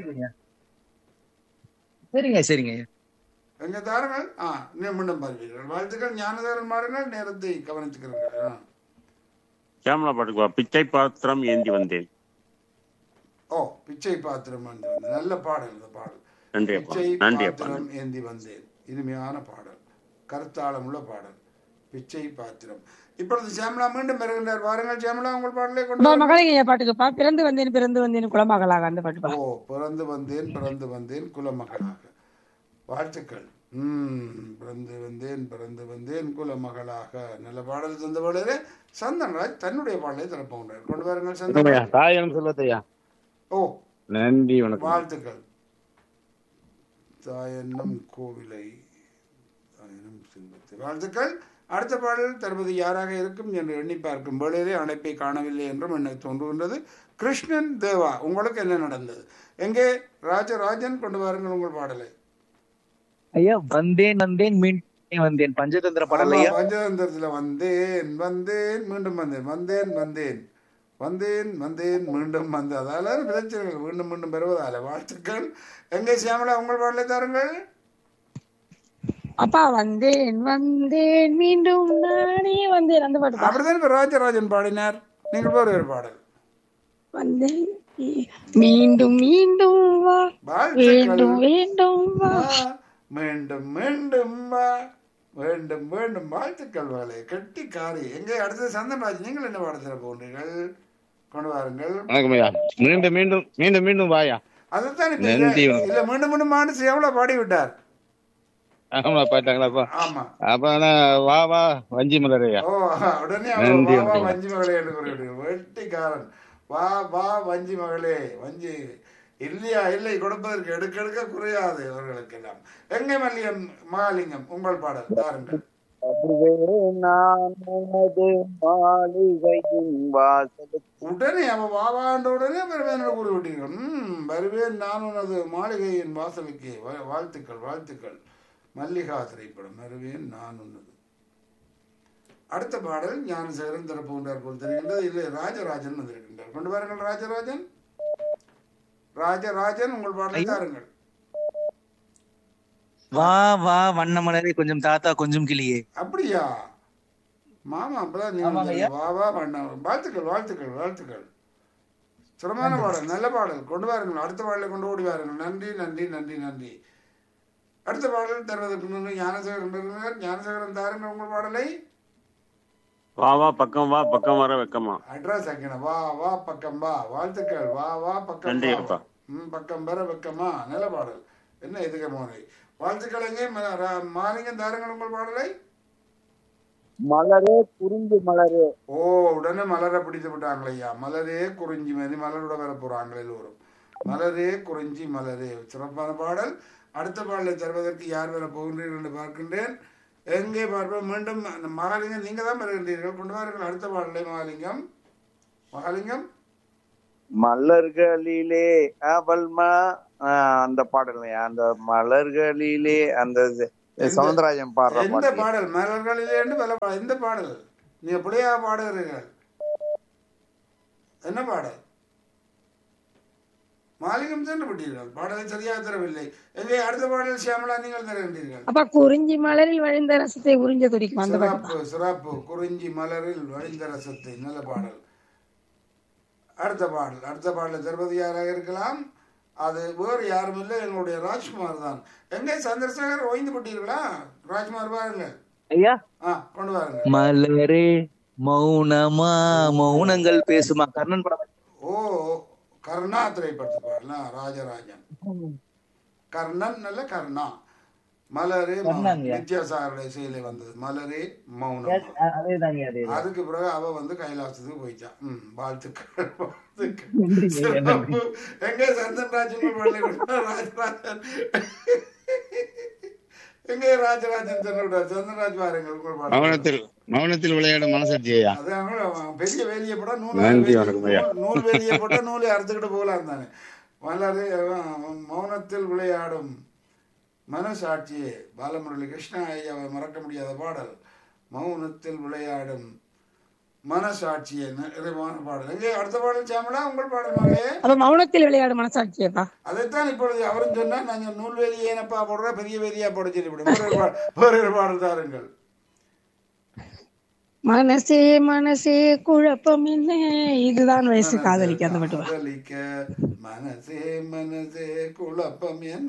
சரிங்க சரிங்க ஐயா எங்க தாருங்கள் ஆ இன்னும் மீண்டும் பார்ப்பீர்கள் வாழ்த்துக்கள் ஞானதாரன் மாறுங்கள் நேரத்தை கவனித்துக்கிறீர்கள் ஆ. சியாமலா பாட்டுக்கு வா பிச்சை பாத்திரம் ஏந்தி வந்தேன் ஓ பிச்சை பாத்திரம் வந்து வந்தேன். நல்ல பாடல் இந்த பாடல் நன்றி அப்பா பிச்சை நன்றி அப்பா பாத்திரம் ஏந்தி வந்தேன் இனிமையான பாடல் கருத்தாளமுள்ள பாடல் பிச்சை பாத்திரம் இப்பொழுது சியாமலா மீண்டும் பெறுகின்றார் வாருங்கள் சியாமலா உங்கள் பாடலை கொண்டு அப்பா, வாருங்கள். மகாலிங்கய்யா பாட்டுக்குப்பா பிறந்து வந்தேன் பிறந்து வந்தேன் குலமகளாக அந்த பாட்டுப்பா ஓ பிறந்து வந்தேன் பிறந்து வந்தேன் குலமகளாக வாழ்த்துக்கள் ம் பிறந்து வந்தேன் பிறந்து வந்தேன் குலமகளாக நல்ல பாடல் தந்த பாடலே சந்தன்ராஜ் தன்னுடைய பாடலை திறப்போகிறார் கொண்டு வாருங்கள் வணக்கம்யா சந்தன் தாயம் செல்வத்தையா ஓ நன்றி வணக்கம் வாழ்த்துக்கள் தாயன்னம் கோவிலை தாயன்னம் செல்வத்தை வாழ்த்துக்கள் அடுத்த பாடல் தருவது யாராக இருக்கும் என்று எண்ணி பார்க்கும் வேளையிலே அழைப்பை காணவில்லை என்றும் எனக்கு தோன்றுகின்றது கிருஷ்ணன் தேவா உங்களுக்கு என்ன நடந்தது எங்கே ராஜராஜன் கொண்டு வாருங்கள் உங்கள் பாடலை ஐயா வந்தேன் வந்தேன் மீண்டும் வந்தேன் பஞ்சதந்திர பாடல் ஐயா ஆமா, பஞ்சதந்திரத்துல வந்தேன் வந்தேன் மீண்டும் வந்தேன் வந்தேன் வந்தேன் வந்தேன் வந்தேன் மீண்டும் வந்தேன் அதால பிரச்சனைகள் மீண்டும் மீண்டும் பெறுவதால வாழ்த்துக்கள் எங்கே சியாமலா உங்கள் பாடலை தாருங்கள் அப்பா வந்தேன் வந்தேன் மீண்டும் நானே வந்தேன் அந்த பாட்டுப்பா அப்படிதான் இப்ப ராஜராஜன் பாடினார் நீங்கள் வேறு ஒரு பாடல் வந்தேன் மீண்டும் மீண்டும் வா வேண்டும் வாழ்த்துக்கள் வேண்டும் வா ஆ, மீண்டும் மீண்டும் வா வேண்டும் வேண்டும் வாழ்த்துக்கள் வேலை கெட்டிக்காரி எங்கே அடுத்தது சந்தன்ராஜ் நீங்கள் என்ன பாடத்தில் போகிறீர்கள் கொண்டு வாருங்கள் வணக்கம்யா மீண்டும் மீண்டும் மீண்டும் மீண்டும் வாயா அதுதான் இப்ப நன்றி இல்ல வணக்கம். இல்ல மீண்டும் மீண்டும் ஆண்டு சியாமலா பாடி விட்டார் ஆமா பாட்டாங்களாப்பா ஆமா அப்ப நான் வா வா வஞ்சி மலரையா ஓ உடனே அவர் நன்றி, வா வா நன்றி. வஞ்சி மகளே என்று கூறிவிடு வெட்டிக்காரன் வா வா வஞ்சி மகளே வஞ்சி இல்லையா இல்லை கொடுப்பதற்கு எடுக்க எடுக்க குறையாது அவர்களுக்கெல்லாம் எங்கே மல்லியம் மகாலிங்கம் உங்கள் பாடல் தாருங்கள் அதுவே நான் உனது மாளிகையின் வாசலுக்கு உடனே அவன் வாவாண்ட உடனே வருவேன் என்று கூறிவிட்டீர்கள் ம் வருவேன் நான் உனது மாளிகையின் வாசலுக்கு வா- வாழ்த்துக்கள் வாழ்த்துக்கள் மல்லிகா திரைப்படம் வருவேன் நான் உனது அடுத்த பாடல் ஞானசேகரன் திறப்புகின்றார் போல் தெரிகின்றது இல்லை ராஜராஜன் வந்திருக்கின்றார் கொண்டு வாருங்கள் ராஜராஜன் ராஜராஜன் உங்கள் பாடலை தாருங்கள் வா வா வண்ணமலரே கொஞ்சம் தாத்தா கொஞ்சம் கிளியே அப்படியா மாமா அப்பதான் நீங்க ஆமாங்க ஐயா. வா வா பண்ண வாழ்த்துக்கள் வாழ்த்துக்கள் வாழ்த்துக்கள் சிரமமான பாடல் நல்ல பாடல் கொண்டு வாருங்கள் அடுத்த பாடலை கொண்டு ஓடி வாருங்கள் நன்றி நன்றி நன்றி நன்றி அடுத்த பாடல் தருவதற்கு முன்பு ஞானசேகரன் வருகிறார். ஞானசேகரன் தாருங்கள் உங்கள் பாடலை வா வா பக்கம் வா பக்கம் வர வெக்கமா அட்ரஸ் ஆக்கின வா வா பக்கம் வா வாழ்த்துக்கள் வா வா பக்கம் நன்றி வா. அப்பா. ம் பக்கம் பெற வெக்கமா நல்ல பாடல் என்ன இதுக்கு மோனை வாழ்த்துக்கள் எங்கே ம- ரா- மாலிங்கம் தாருங்கள் உங்கள் பாடலை மலரே குறிஞ்சி மலரே ஓ உடனே மலரை பிடித்து விட்டாங்களே ஐயா மலரே குறிஞ்சி மாதிரி மலரோட வர போறாங்க எல்லோரும் மலரே குறிஞ்சி மலரே சிறப்பான பாடல் அடுத்த பாடலை தருவதற்கு யார் வர போகின்றீர்கள் என்று பார்க்கின்றேன் எங்கே பார்ப்போம் மீண்டும் அந்த மகாலிங்கம் நீங்க தான் வருகின்றீர்கள் கொண்டு வாருங்கள் அடுத்த பாடலை மகாலிங்கம் மகாலிங்கம் மலர்களிலே அவள் மா ஆஹ் அந்த பாடல் அந்த மலர்களிலே அந்த இது, சவுந்தரராஜன் பாடுற எந்த பாட்டு பாடல் மலர்களிலே என்று பல பா- எந்த பாடல் நீங்க பிள்ளையாக பாடுகிறீர்கள் என்ன பாடல் மாலிகம் சென்று விட்டீர்கள் பாடலை சரியாக தரவில்லை எங்கே அடுத்த பாடல் சியாமலா நீங்கள் தருகின்றீர்கள் அப்ப குறிஞ்சி மலரில் வழிந்த ரசத்தை உறிஞ்ச துடிக்கும் அந்த பாட்டு சிறப்பு சிறப்பு குறிஞ்சி மலரில் வழிந்த ரசத்தை நல்ல பாடல் அடுத்த பாடல் அடுத்த பாடலை தருவது யாராக இருக்கலாம் அது வேறு யாரும் இல்லை எங்களுடைய ராஜ்குமார் தான் எங்கே சந்திரசேகர் ஓய்ந்து விட்டீர்களா ராஜ்குமார் பாருங்கள் ஐயா ஆ கொண்டு வாருங்க மலரே மௌனமா மௌனங்கள் பேசுமா கர்ணன் படம் ஓ கர்ணா திரைப்படத்து பாடலாம் ராஜராஜன் கர்ணன் நல்ல கர்ணா மலரே மௌனம். கர்ணாங்கய்யா. வித்யாசாகருடைய செயலை வந்தது மலரே மௌனம் அதேதாங்க அதே அதுக்கு பிறகு அவ வந்து கைலாசத்துக்கு போயிட்டான் ம் வாழ்த்துக்கள் வாழ்த்துக்கள் நன்றிங்க ஐயா, நன்றி. சிறப்பு. எங்க சந்தன் ராஜன் பள்ளி ராஜராஜன் எங்க ராஜராஜன் சொன்ன சந்தன்ராஜ் பாருங்கள் உங்கள் பாடல். மௌனத்தில் மௌனத்தில் விளையாடும் மனசக்தி ஐயா அதான் அவன் பெரிய வேலியை போட்டா நூல் நன்றி, வேலி- வணக்கம் ஐயா. நூல் நூல் வேலியை போட்டா நூலை அறுத்துக்கிட்டு போகலாம் தானே மலரே அவன் மௌனத்தில் விளையாடும் மனசாட்சியே பாலமுரளி கிருஷ்ணா ஐயாவை மறக்க முடியாத பாடல் மௌனத்தில் விளையாடும் மனசாட்சியே நிறைவான பாடல் எங்கே அடுத்த பாடல் சாமலா உங்கள் பாடல் மகளே அப்ப மௌனத்தில் விளையாடும் மனசாட்சியப்பா அதைத்தான் இப்பொழுது அவரும் சொன்னா நாங்க நூல் வேலியை என்னப்பா போடுற பெரிய வேலியா போட சொல்லிவிடும் வேற ஒரு பா- வேற ஒரு பாடல் தாருங்கள் மனசே மனசே குழப்பம் என்ன இதுதான் வயசு காதலிக்க அந்த பாட்டு வா. காதலிக்க மனசே மனசே குழப்பம் என்ன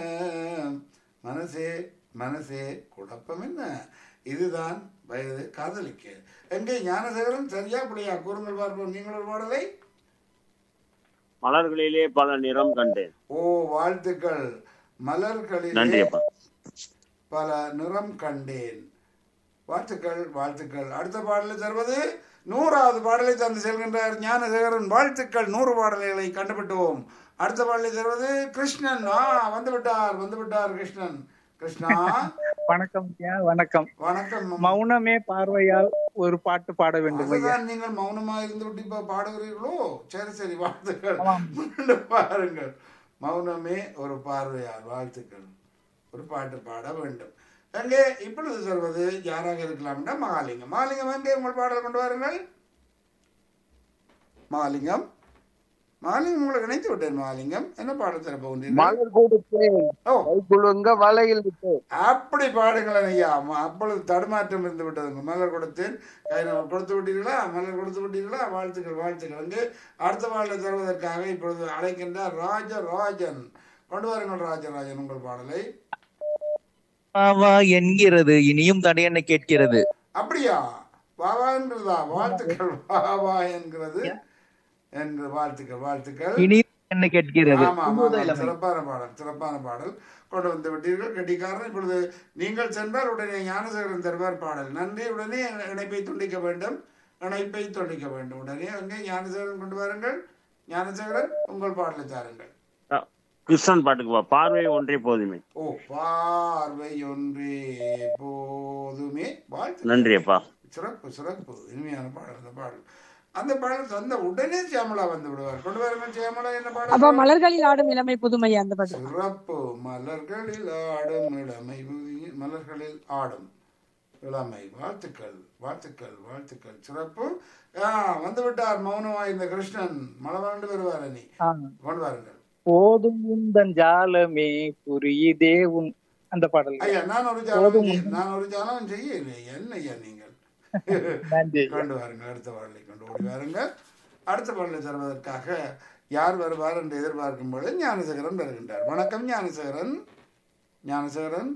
மனசே மனசே குழப்பம் என்ன இதுதான் வயது காதலிக்க எங்கே ஞானசேகரன் சரியா பிள்ளையா கூறுங்கள் பார்ப்போம் நீங்கள் ஒரு பாடலை மலர்களிலே பல நிறம் கண்டேன் ஓ வாழ்த்துக்கள் நன்றி மலர்களிலே அப்பா பல நிறம் கண்டேன் வாழ்த்துக்கள் வாழ்த்துக்கள் அடுத்த பாடலை தருவது நூறாவது பாடலை தந்து செல்கின்றார் ஞானசேகரன் வாழ்த்துக்கள் நூறு பாடல்களை கண்டுபிட்டோம் அடுத்த பாடலை தருவது கிருஷ்ணன் ஆ வந்து விட்டார் வந்து விட்டார் கிருஷ்ணன் கிருஷ்ணா வணக்கம் ஐயா வணக்கம் வணக்கம் மௌனமே பார்வையால் ஒரு பாட்டு பாட வேண்டும் ஐயா அதுதான் நீங்கள் மௌனமா இருந்து விட்டு இப்ப பாடுகிறீர்களோ சரி சரி வாழ்த்துக்கள் மீண்டும் பாருங்கள் மௌனமே ஒரு பார்வையார் வாழ்த்துக்கள் ஒரு பாட்டு பாட வேண்டும் எங்கே இப்பொழுது சொல்வது யாராக இருக்கலாம்னா மகாலிங்கம் மகாலிங்கம் எங்கே உங்கள் பாடல் கொண்டு வாருங்கள் மகாலிங்கம் மகாலிங்கம் உங்களை இணைத்து விட்டேன் மகாலிங்கம் என்ன பாடல் தர போகின்றீர்கள் மலர் கொடுத்தேன் ஓ கை குலுங்க வலையில் விட்டு அப்படி பாடுங்களேன் ஐயா ம- அப்பொழுது தடுமாற்றம் இருந்து விட்டதுங்க மலர் கொடுத்தேன் கை நம்ம கொடுத்து விட்டீர்களா மலர் கொடுத்து விட்டீர்களா வாழ்த்துக்கள் வாழ்த்துக்கள் அங்கே அடுத்த பாடலை தருவதற்காக இப்பொழுது அழைக்கின்றார் ராஜராஜன் கொண்டு வாருங்கள் ராஜராஜன் உங்கள் பாடலை வா வா என்கிறது இனியும் தடையென்ன கேட்கிறது அப்படியா வாவா என்கிறதா வாழ்த்துக்கள் வாவா என்கிறது என்று வாழ்த்துக்கள் வாழ்த்துக்கள் இனியும் என்ன கேட்கிறது ஆமா ஆமா, ஆமா. சிறப்பான பாடல் சிறப்பான பாடல் கொண்டு வந்து விட்டீர்கள் கெட்டிக்காரன் இப்பொழுது நீங்கள் சென்றால் உடனே ஞானசேகரன் தருவார் பாடல் நன்றி உடனே இணைப்பை துண்டிக்க வேண்டும் இணைப்பை துண்டிக்க வேண்டும் உடனே அங்கே ஞானசேகரன் கொண்டு வாருங்கள் ஞானசேகரன் உங்கள் பாடலை தாருங்கள் கிருஷ்ணன் பாட்டுக்கு பா பார்வை ஒன்றே போதுமே ஓ பார்வை ஒன்றே போதுமே வாழ்த்து நன்றி அப்பா சிறப்பு சிறப்பு இனிமையான பாடல் அந்த பாடல் அந்த பாடல் தந்த உடனே சியாமலா வந்து விடுவார் கொண்டு வாருங்கள் சியாமலா என்ன அப்ப பாடல் மலர்களில் ஆடும் இளமை புதுமையா அந்த பாட்டு சிறப்பு மலர்களில் ஆடும் இளமை புதி- மலர்களில் ஆடும் இளமை வாழ்த்துக்கள் வாழ்த்துக்கள் வாழ்த்துக்கள் சிறப்பு ஆ, வந்து விட்டார் மௌனமாய் இந்த கிருஷ்ணன் மலவாண்டு வருவார் நீ ஆ. கொண்டு வாருங்கள் போதும் உந்தன் ஜாலமே புரியுதே உன் அந்த பாடல் ஐயா நான் ஒரு ஜாலம் செய்ய- நான் ஒரு ஜாலம் செய்யலை என்ன ஐயா நீங்கள் நன்றி கொண்டு வாருங்கள் அடுத்த பாடலை கொண்டு ஓடி வாருங்கள் அடுத்த பாடலை தருவதற்காக யார் வருவார் என்று எதிர்பார்க்கும் பொழுது ஞானசேகரன் வருகின்றார் வணக்கம் ஞானசேகரன் ஞானசேகரன்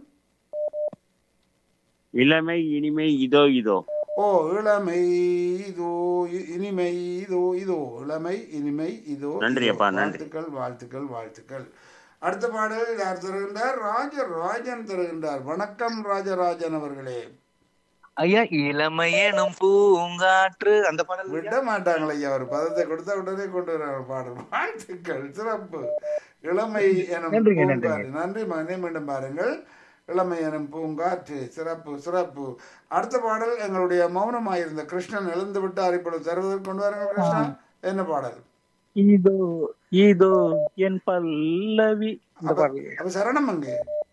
இளமை இனிமை இதோ இதோ ஓ இளமை இதோ இ- இனிமை இதோ இதோ இளமை இனிமை இதோ நன்றி இதோ. அப்பா, நன்றி. வாழ்த்துக்கள் வாழ்த்துக்கள் வாழ்த்துக்கள் அடுத்த பாடல் யார் தருகின்றார் ராஜராஜன் தருகின்றார் வணக்கம் ராஜராஜன் அவர்களே ஐயா இளமையனும் பூங்காற்று அந்த பாடல் விட மாட்டாங்களே ஐயா ஒரு பதத்தை கொடுத்தா உடனே கொண்டு வர பாடல் வாழ்த்துக்கள் சிறப்பு இளமை எனும் நன்றிங்க, பூங்காற்று நன்றி மகனே மீண்டும் பாருங்கள் இளமை எனும் பூங்காற்று சிறப்பு சிறப்பு அடுத்த பாடல் எங்களுடைய மௌனமாயிருந்த கிருஷ்ணன் எழுந்து விட்டார் இப்பொழுது தருவதற்கு கொண்டு வாருங்கள் கிருஷ்ணா என்ன பாடல் இதோ இதோ என் பல்லவி இந்த பாடல் அப்ப சரணம் அங்கே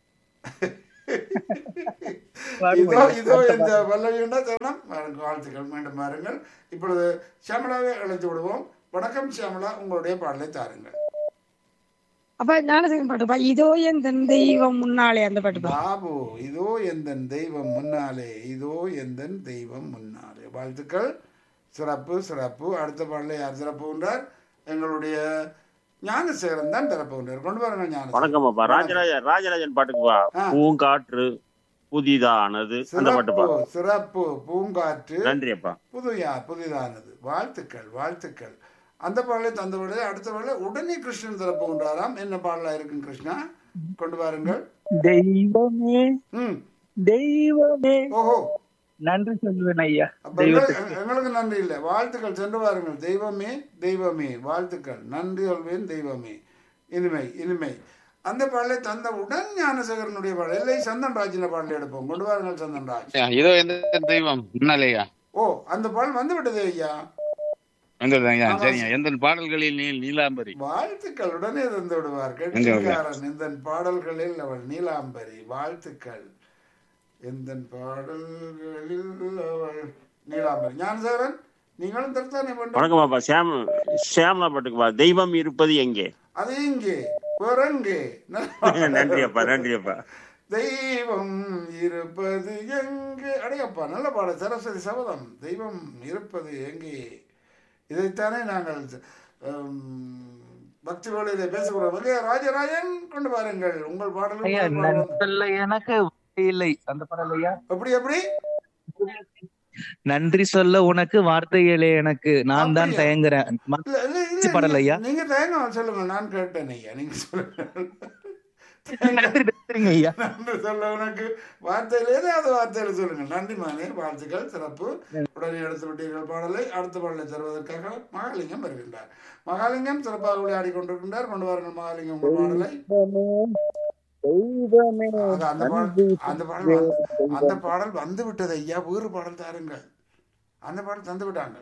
பாடுங்க. இதோ இதோ இந்த வல்லவியுண்டா சரணம் வாருங்கள், வாழ்த்துக்கள் மீண்டும் பாருங்கள் இப்பொழுது சியாமலாவை அழைத்து விடுவோம் வணக்கம் சியாமலா உங்களுடைய பாடலை தாருங்கள் அப்ப ஞானசேகரன் பாட்டுப்பா இதோ என் தெய்வம் முன்னாலே அந்த பாட்டுப்பா பாபு இதோ எந்தன் தெய்வம் முன்னாலே இதோ எந்தன் தெய்வம் முன்னாலே வாழ்த்துக்கள் சிறப்பு சிறப்பு அடுத்த பாடலை யார் திறப்புகின்றார் எங்களுடைய ஞானசேகரன் தான் திறப்புகின்றார் கொண்டு வாருங்கள் ஞானசேகரன் வணக்கம் அப்பா ராஜராஜ ராஜராஜன் பாட்டுக்கு பா ஆ. பூங்காற்று புதிதானது அந்த பாட்டு பா சிறப்பு சிறப்பு பூங்காற்று நன்றி அப்பா புதுயா புதிதானது வாழ்த்துக்கள் வாழ்த்துக்கள் அந்த பாடலை தந்த பாடலை அடுத்த பாடலை உடனே கிருஷ்ணன் திறப்புகின்றாராம் என்ன பாடலா இருக்கும் கிருஷ்ணா கொண்டு வாருங்கள் தெய்வமே ம் தெய்வமே ஓஹோ நன்றி சொல்லுவேன் ஐயா அப்ப தெய்வத்துக்கு எங்களுக்கு- எங்களுக்கு நன்றி இல்லை வாழ்த்துக்கள் சென்று வாருங்கள் தெய்வமே தெய்வமே வாழ்த்துக்கள் நன்றி சொல்வேன் தெய்வமே இனிமை இனிமை அந்த பாடலை தந்தவுடன் ஞானசேகரனுடைய பாடல் இல்லை சந்தன் ராஜின பாடலை எடுப்போம் கொண்டு வாருங்கள் சந்தன் ராஜ் இதோ எந்த தெய்வம் முன்னாலேயா ஓ அந்த பாடல் வந்து விட்டதே ஐயா வந்ததுங்க சரிங்க எந்த பாடல்களில் நீ நீலாம்பரி வாழ்த்துக்கள் உடனே தந்து விடுவார் எங்க அவங்க? கெட்டிக்காரன் இந்த பாடல்களில் அவள் நீலாம்பரி வாழ்த்துக்கள் எந்த பாடல்களில் அவள் நீலாம்பரி ஞானசேகரன் நீங்களும் தருத்தானே பண்ற வணக்கம் அப்பா சியாம் சியாமலா பாட்டுக்கு பா தெய்வம் இருப்பது எங்கே அது இங்கே வேறெங்கே நன்றி அப்பா நன்றி அப்பா தெய்வம் இருப்பது எங்கே அடையப்பா நல்ல பாடல் சரஸ்வதி சபதம் தெய்வம் இருப்பது எங்கே இதைத்தானே நாங்கள் ஹம், பக்தி வேளையிலே பேசுகிறோம் எங்கே ராஜராஜன் கொண்டு பாருங்கள் உங்கள் பாடலும் ஐயா உங்கள் பாடலும். நன்றல்ல எனக்கு இல்லை அந்த பாடல் ஐயா எப்படி எப்படி நன்றி சொல்ல உனக்கு வார்த்தைகளே எனக்கு நான் தான் அப்படியா? தயங்குறேன் ம- இல்ல, இல்ல, இல்ல, பாடல் ஐயா நீங்க தயங்க சொல்லுங்க நான் கேட்டேன் ஐயா நீங்க சொல்லுங்க நன்றி நன்றிங்க ஐயா நன்றி சொல்ல உனக்கு வார்த்தையில ஏதாவது வார்த்தையில சொல்லுங்க நன்றி மகனே வாழ்த்துக்கள் சிறப்பு உடனே எடுத்து விட்டீர்கள் பாடலை அடுத்த பாடலை தருவதற்காக மகாலிங்கம் வருகின்றார் மகாலிங்கம் சிறப்பாக விளையாடி கொண்டிருக்கின்றார் கொண்டு வாருங்கள் மகாலிங்கம் உங்கள் பாடலை தெய்வமே அது அந்த பாடல் அந்த பாடல் வந்து- அந்த பாடல் வந்து விட்டது ஐயா வேறு பாடல் தாருங்கள் அந்த பாடல் தந்து விட்டாங்க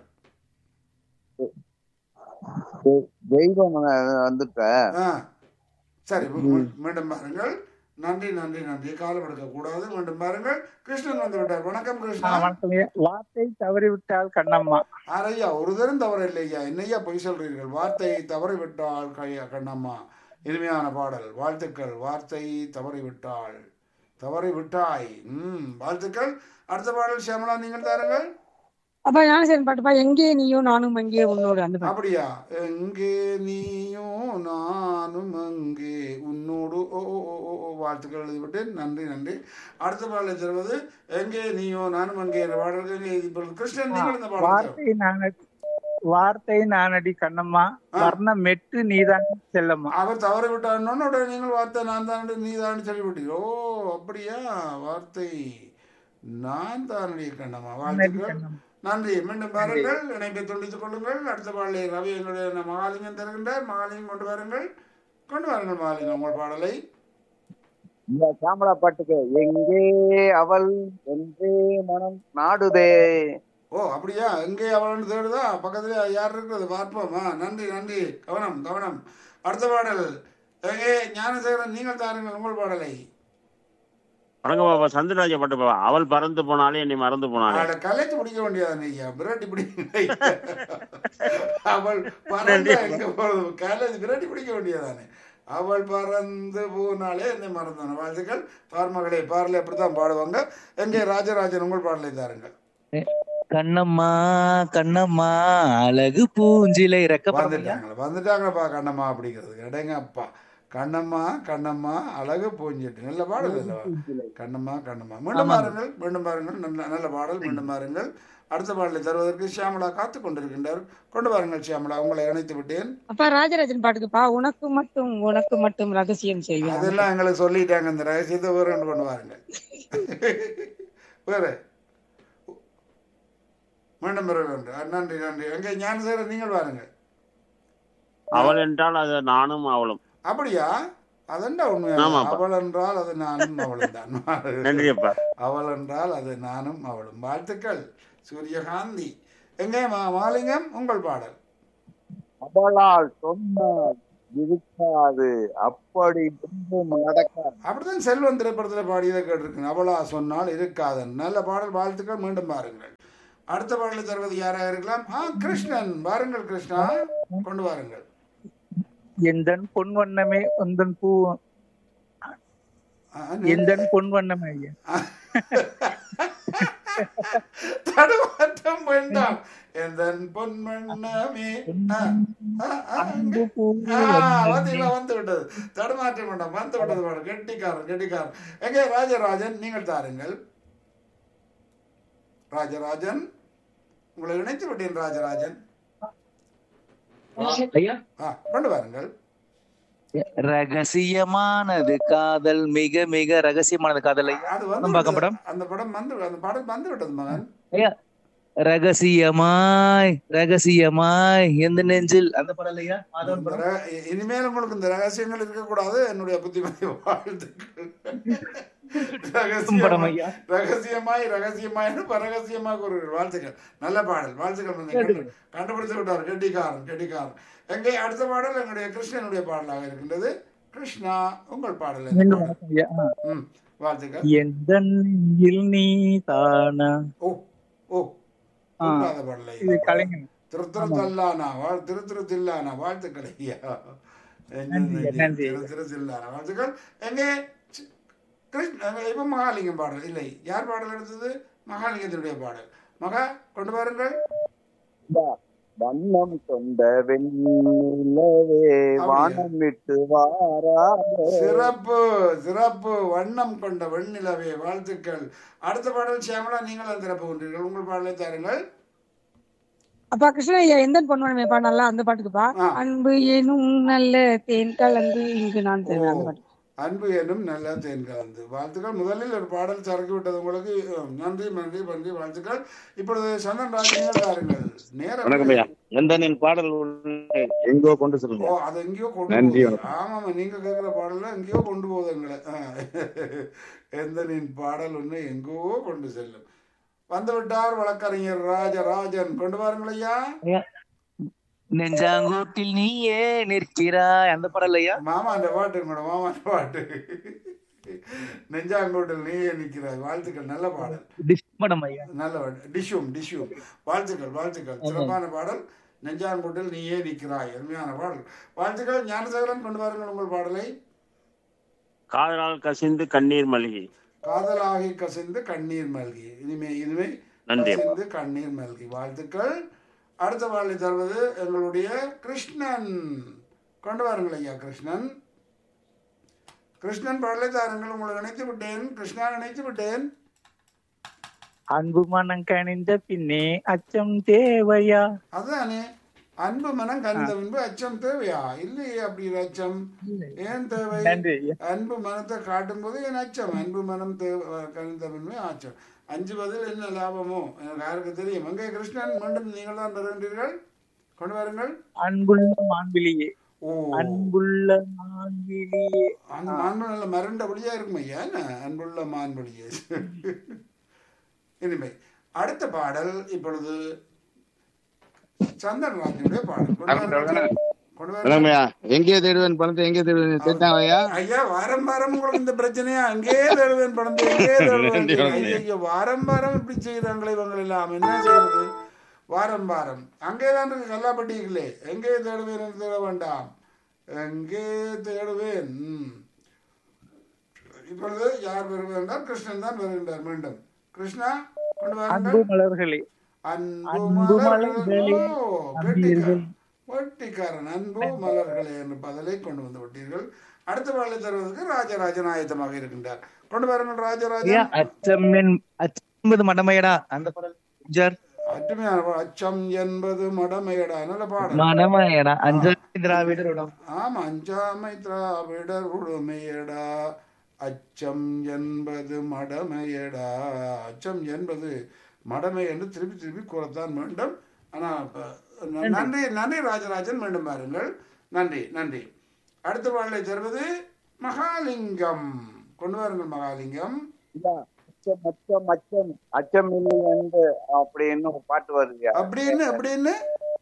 தெய்வம் வந்துட்ட ஆ சரி மீ- மீண்டும் பாருங்கள் நன்றி நன்றி நன்றி காலம் எடுக்க கூடாது மீண்டும் பாருங்கள் கிருஷ்ணன் வந்து விட்டார் வணக்கம் ஆ, கிருஷ்ணா வணக்கம் ஐயா வார்த்தை தவறிவிட்டால் கண்ணம்மா ஆரையா ஒரு தரம் தவறு இல்லையா என்னையா பொய் சொல்றீர்கள் வார்த்தை தவறிவிட்டால் கையா கண்ணம்மா இனிமையான பாடல் வாழ்த்துக்கள் வார்த்தை தவறிவிட்டாள் தவறிவிட்டாய் ம் வாழ்த்துக்கள் அடுத்த பாடல் சியாமலா நீங்கள் தாருங்கள் அப்ப ஞானசேகரன் பாட்டுப்பா எங்கே நீயும் நானும் அங்கே உன்னோடு அந்த பாட்டு அப்படியா எங்கே நீயும் நானும் அங்கே உன்னோடு ஓ ஓ, ஓ, ஓ, ஓ, வாழ்த்துக்கள் எழுதிவிட்டேன் நன்றி நன்றி அடுத்த பாடலை சொல்வது எங்கே நீயோ நானும் அங்கே என்ற பாடலுக்கு எங்கே இப்பொழுது கிருஷ்ணன் நீங்கள் இந்த பாடல் வார்த்தை நானடி வார்த்தை நானடி கண்ணம்மா வர்ண மெட்டு நீதான் செல்லம்மா அவர் தவறு விட்டாருன்னு உடனே நீங்கள் வார்த்தை நான் தான் நீ தான் சொல்லிவிட்டீங்க ஓ அப்படியா வார்த்தை நான் தானடி கண்ணம்மா வாழ்த்துக்கள் நன்றி மீண்டும் பாருங்கள் இணைப்பை துண்டித்துக் கொள்ளுங்கள் அடுத்த பாடலை ரவி எங்களுடைய மகாலிங்கம் தருகின்றார் மகாலிங்கம் கொண்டு வாருங்கள் கொண்டு வாருங்கள் மாலினி உங்கள் பாடலை இந்த சாமலா பாட்டுக்கு எங்கே அவள் என்றே மனம் நாடுதே ஓ அப்படியா எங்கே அவளன்னு தேடுதா பக்கத்துல யார் இருக்கிறது பார்ப்போமா நன்றி நன்றி கவனம் கவனம் அடுத்த பாடல் எங்கே ஞானசேகரன் நீங்கள் தாருங்கள் உங்கள் பாடலை வணக்கம் பாப்பா சந்திரராஜ பாட்டு பாப்பா அவள் பறந்து போனாலே என்னை மறந்து போனாலே அட கலைச்சு பிடிக்க வேண்டியதானே ஐயா விரட்டி பிடிக்க அவள் பறந்தா எங்க போறது கலைச்சு விரட்டி பிடிக்க வேண்டியதானே அவள் பறந்து போனாலே என்னை மறந்தான வாழ்த்துக்கள் பார்மகளே பாடலை அப்படித்தான் பாடுவாங்க எங்கே ராஜராஜன் உங்கள் பாடலை தாருங்கள் கண்ணம்மா கண்ணம்மா அழகு பூஞ்சிலை ரெக்கப்படம் வந்துட்டாங்களா வந்துட்டாங்களப்பா கண்ணம்மா அப்படிங்கிறது எடைங்க அப்பா கண்ணம்மா கண்ணம்மா அழகு பூஞ்சிட்டு நல்ல பாடல் அல்லவா கண்ணம்மா கண்ணம்மா மீண்டும் பாருங்கள் மீண்டும் பாருங்கள் நல்ல நல்ல பாடல் மீண்டும் பாருங்கள் அடுத்த பாடலை தருவதற்கு ஷியாமலா காத்து கொண்டிருக்கின்றார் கொண்டு வாருங்கள் ஷியாமலா உங்களை இணைத்து விட்டேன் அப்பா ராஜராஜன் பாட்டுக்குப்பா உனக்கு மட்டும் உனக்கு மட்டும் ரகசியம் செய்வேன் அதெல்லாம் எங்களுக்கு சொல்லிட்டாங்க இந்த ரகசியத்தை வேற ஒன்று கொண்டு வாருங்கள் வேற மீண்டும் பெற வேண்டும் நன்றி நன்றி எங்கே ஞானசேகரன் நீங்கள் வாருங்கள் அவள் என்றால் அது நானும் அவளும் அப்படியா அதெண்டா உண்மையா ஆமாப்பா. அவள் என்றால் அது நானும் அவளும் தான் நன்றி அப்பா அவள் என்றால் அது நானும் அவளும் வாழ்த்துக்கள் சூரியகாந்தி எங்கே மா மாலிங்கம் உங்கள் பாடல் அவளால் சொன்னால் இருக்காது அப்படி ஒன்றும் நடக்காது அப்படிதான் செல்வன் திரைப்படத்தில் பாடியதை கேட்டிருக்கேன் அவளா சொன்னால் இருக்காதன் நல்ல பாடல் வாழ்த்துக்கள் மீண்டும் பாருங்கள் அடுத்த பாடலை தருவது யாராக இருக்கலாம் ஆ கிருஷ்ணன் வாருங்கள் கிருஷ்ணா கொண்டு வாருங்கள் எந்தன் பொன் வண்ணமே உந்தன் பூ ஆ, எந்தன் பொன் வண்ணமே ஐயா தடுமாற்றம் வேண்டாம் எந்தன் பொன்மண்ணமே ஆ, ஆ, ஆ, அன்பு பூ ஆ, பாத்தீங்களா வந்து விட்டது தடுமாற்றம் வேண்டாம் வந்து விட்டது பாரு கெட்டிக்காரன் கெட்டிக்காரன் எங்கே ராஜராஜன் நீங்கள் தாருங்கள் ராஜராஜன் உங்களை இணைத்து விட்டேன் ராஜராஜன் ஐயா ஆ கொண்டு வாருங்கள் ரகசியமானது காதல் மிக மிக ரகசியமானது காதல் ஐயா அது படம் வந்து பார்க்க படம் அந்த படம் வந்து அந்த படம் வந்து விட்டது மகன் ஐயா ரகசியமாய் ரகசியமாய் எந்த நெஞ்சில் அந்த படம் இல்லையா மாதவன் இந்த படம் ர- இ- இனிமேல் உங்களுக்கு இந்த ரகசியங்கள் இருக்கக்கூடாது என்னுடைய புத்திமதி வாழ்த்துக்கள் படம் ரகசியமாய் ஐயா ரகசியமாய் ரகசியமாய் பரகசியமாக கூறுகிறீர்கள் வாழ்த்துக்கள் நல்ல பாடல் வாழ்த்துக்கள் வந்து கண்டு- கண்டுபிடித்து விட்டார் கெட்டிக்காரன் கெட்டிக்காரன் எங்கே அடுத்த பாடல் எங்களுடைய கிருஷ்ணனுடைய பாடலாக இருக்கின்றது கிருஷ்ணா உங்கள் பாடல் என்ன? மீண்டும் வணக்கம் ஐயா ஆ. ம் வாழ்த்துக்கள் எந்த நெஞ்சில் நீ தானா ஓ ஓ ஆ. பொல்லாத பாடலை இது கலைஞர் திரு திரு தல்லானா வாழ் திரு திரு தில்லானா வாழ்த்துக்கள் ஐயா நன்றி, நன்றி. திரு திரு தில்லானா வாழ்த்துக்கள் எங்கே சி- கிருஷ்ண இப்ப மகாலிங்கம் பாடல் இல்லை யார் பாடல் எடுத்தது மகாலிங்கத்தினுடைய பாடல் மகா கொண்டு வாருங்கள் வண்ணம் கொண்ட வெண்ணிலவே வானம் விட்டு வாராதே சிறப்பு சிறப்பு வண்ணம் கொண்ட வெண்ணிலவே வாழ்த்துக்கள் அடுத்த பாடல் சியாமலா நீங்கள் திறப்பு கொண்டீர்கள் உங்கள் பாடலை தாருங்கள் அப்பா கிருஷ்ண ஐயா எந்த பொண்ணு வேணுமே பாடலாம் அந்த பாட்டுக்குப்பா ஆ. அன்பு எனும் நல்ல தேன் கலந்து இங்கு நான் தருவேன் அந்த பாட்டு அன்பு எனும் நல்ல தேன் கலந்து வாழ்த்துக்கள் முதலில் ஒரு பாடல் சரக்கு விட்டது உங்களுக்கு அஹ், நன்றி நன்றி நன்றி வாழ்த்துக்கள் இப்பொழுது சந்தன் ராஜ் நீங்கள் தாருங்கள் நேரம் வணக்கம் ஐயா எந்த என் பாடல் உன்னை எங்கோ கொண்டு ஓ செல்லுங்க அது எங்கேயோ கொண்டு நன்றி, போகுது ஆமாமா நீங்க கேட்கிற பாடல்ல எங்கேயோ கொண்டு போகுது எங்களை ஆ. எந்த நின் பாடல் ஒன்று எங்கோ கொண்டு செல்லும் வந்து விட்டார் வழக்கறிஞர் ராஜராஜன் கொண்டு வாருங்கள் ஐயா ஐயா நெஞ்சாங்கூட்டில் நீயே நிற்கிறாய் அந்த படம் இல்லையா மாமா அந்த பாட்டு மேடம் மாமா அந்த பாட்டு நெஞ்சாங்கோட்டில் நீயே நிற்கிறாய் வாழ்த்துக்கள் நல்ல பாடல் டிஷ் படம் ஐயா நல்ல பாடல் டிஷ்யூம் டிஷ்யூம் வாழ்த்துக்கள் வாழ்த்துக்கள் சிறப்பான பாடல் நெஞ்சாங்கோட்டில் நீயே நிற்கிறாய் அருமையான பாடல் வாழ்த்துக்கள் ஞானசேகரன் கொண்டு வாருங்கள் உங்கள் பாடலை காதலால் கசிந்து கண்ணீர் மல்கி காதலாகி கசிந்து கண்ணீர் மல்கி இனிமே இனிமே நன்றி அப்பா. கசிந்து கண்ணீர் மல்கி வாழ்த்துக்கள் அடுத்த பாடலை தருவது எங்களுடைய கிருஷ்ணன் கொண்டு வாருங்கள் ஐயா கிருஷ்ணன் கிருஷ்ணன் பாடலை தாருங்கள் உங்களை இணைத்து விட்டேன் கிருஷ்ணா இணைத்து விட்டேன் அன்பு மனம் கணிந்த பின்னே அச்சம் தேவையா அதுதானே அன்பு மனம் கனிந்த பின்பு அச்சம் தேவையா இல்லையே அப்படி ஒரு அச்சம் ஏன் தேவை நன்றி ஐயா அன்பு மனத்தை காட்டும் போது என் அச்சம் அன்பு மனம் தேவை கனிந்த பின்பு அச்சம் அஞ்சுவதில் என்ன லாபமோ எனக்கு யாருக்கு தெரியும் அங்கே கிருஷ்ணன் மீண்டும் நீங்கள் தான் தருகின்றீர்கள் கொண்டு வாருங்கள் அன்புள்ள மாண்பிலியே ஓ அன்புள்ள மான்விழியே அந்த மான்மொழி நல்ல மரண்டபடியா இருக்கும் ஐயா என்ன அன்புள்ள மான்மொழியே இனிமை அடுத்த பாடல் இப்பொழுது சந்தன் ராஜனுடைய பாடல் கொண்டு வாருங்கள். கொண்டு வாருங்கள். வணக்கம்யா எங்கே தேடுவேன் பணத்தை எங்கே தேடுவேன் கேட்டாங்கய்யா ஐயா வாரம் வாரம் உங்களுக்கு இந்த பிரச்சனையா அங்கேயே தேடுவேன் படந்து எங்கே தேடுவேன் ஐயோ வாரம் வாரம் இப்படி செய்யறாங்களே இவங்க எல்லாம் என்ன செய்யறது வாரம் வாரம் அங்கே தான் இருக்கு கல்லாப்பட்டிகளே எங்கே தேடுவேன் என்று தேட வேண்டாம் எங்கே தேடுவேன் ம். இப்பொழுது யார் வருகின்றார் கிருஷ்ணன் தான் வருகின்றார் மீண்டும் கிருஷ்ணா கொண்டு அன்பு வாருங்கள் மலர்களே அன்பு அன்பு மலர்களே மலர்களே, ஓ, கெட்டிக்காரன் வெட்டிக்காரன் அன்பு மலர்களே என்ற பதிலை கொண்டு வந்து விட்டீர்கள் அடுத்த பாடலை தருவதற்கு ராஜராஜன் ஆயத்தமாக இருக்கின்றார் கொண்டு வாருங்கள் ஐயா ராஜராஜன் அச்சம் என் அச்சம் என்பது மடமையடா அந்த பாடல் ஜர் அருமையான பாடல். அச்சம் என்பது மடமையடா நல்ல பாடல் மடமையடா அஞ்சாமை திராவிடருடம் ஆமா அஞ்சாமை திராவிடர் உடுமையடா அச்சம் என்பது மடமையடா அச்சம் என்பது மடமை என்று திருப்பி திருப்பி கூறத்தான் வேண்டும் ஆனா இப்ப ந- நன்றி நன்றி ராஜராஜன் மீண்டும் பாருங்கள் நன்றி நன்றி அடுத்த பாடலை தருவது மகாலிங்கம் கொண்டு வாருங்கள் மகாலிங்கம் ஐயா, அச்சம் அச்சம் அச்சம் அச்சம் இல்லை என்று அப்படின்னு ஒரு பாட்டு வருது அப்படின்னு அப்படின்னு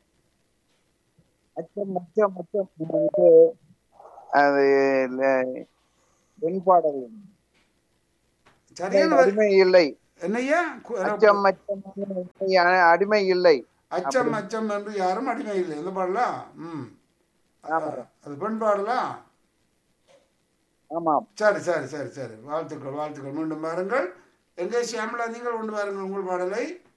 அச்சம் அச்சம் அச்சம் வந்து அது ல- பெண் பாடல் சரியான வரி- அடிமை இல்லை என்னய்யா கு- அச்சம் அச்சம் இல்லை, அடிமை இல்லை அச்சம் அச்சம் என்று யாரும் அடிமை இல்லை எந்த பாடலா ம் அது பெண் பாடலா ஆமாம் சரி சரி சரி சரி வாழ்த்துக்கள் வாழ்த்துக்கள் மீண்டும் பாருங்கள் எங்கே சியாமலா நீங்கள் கொண்டு பாருங்கள் உங்கள் பாடலை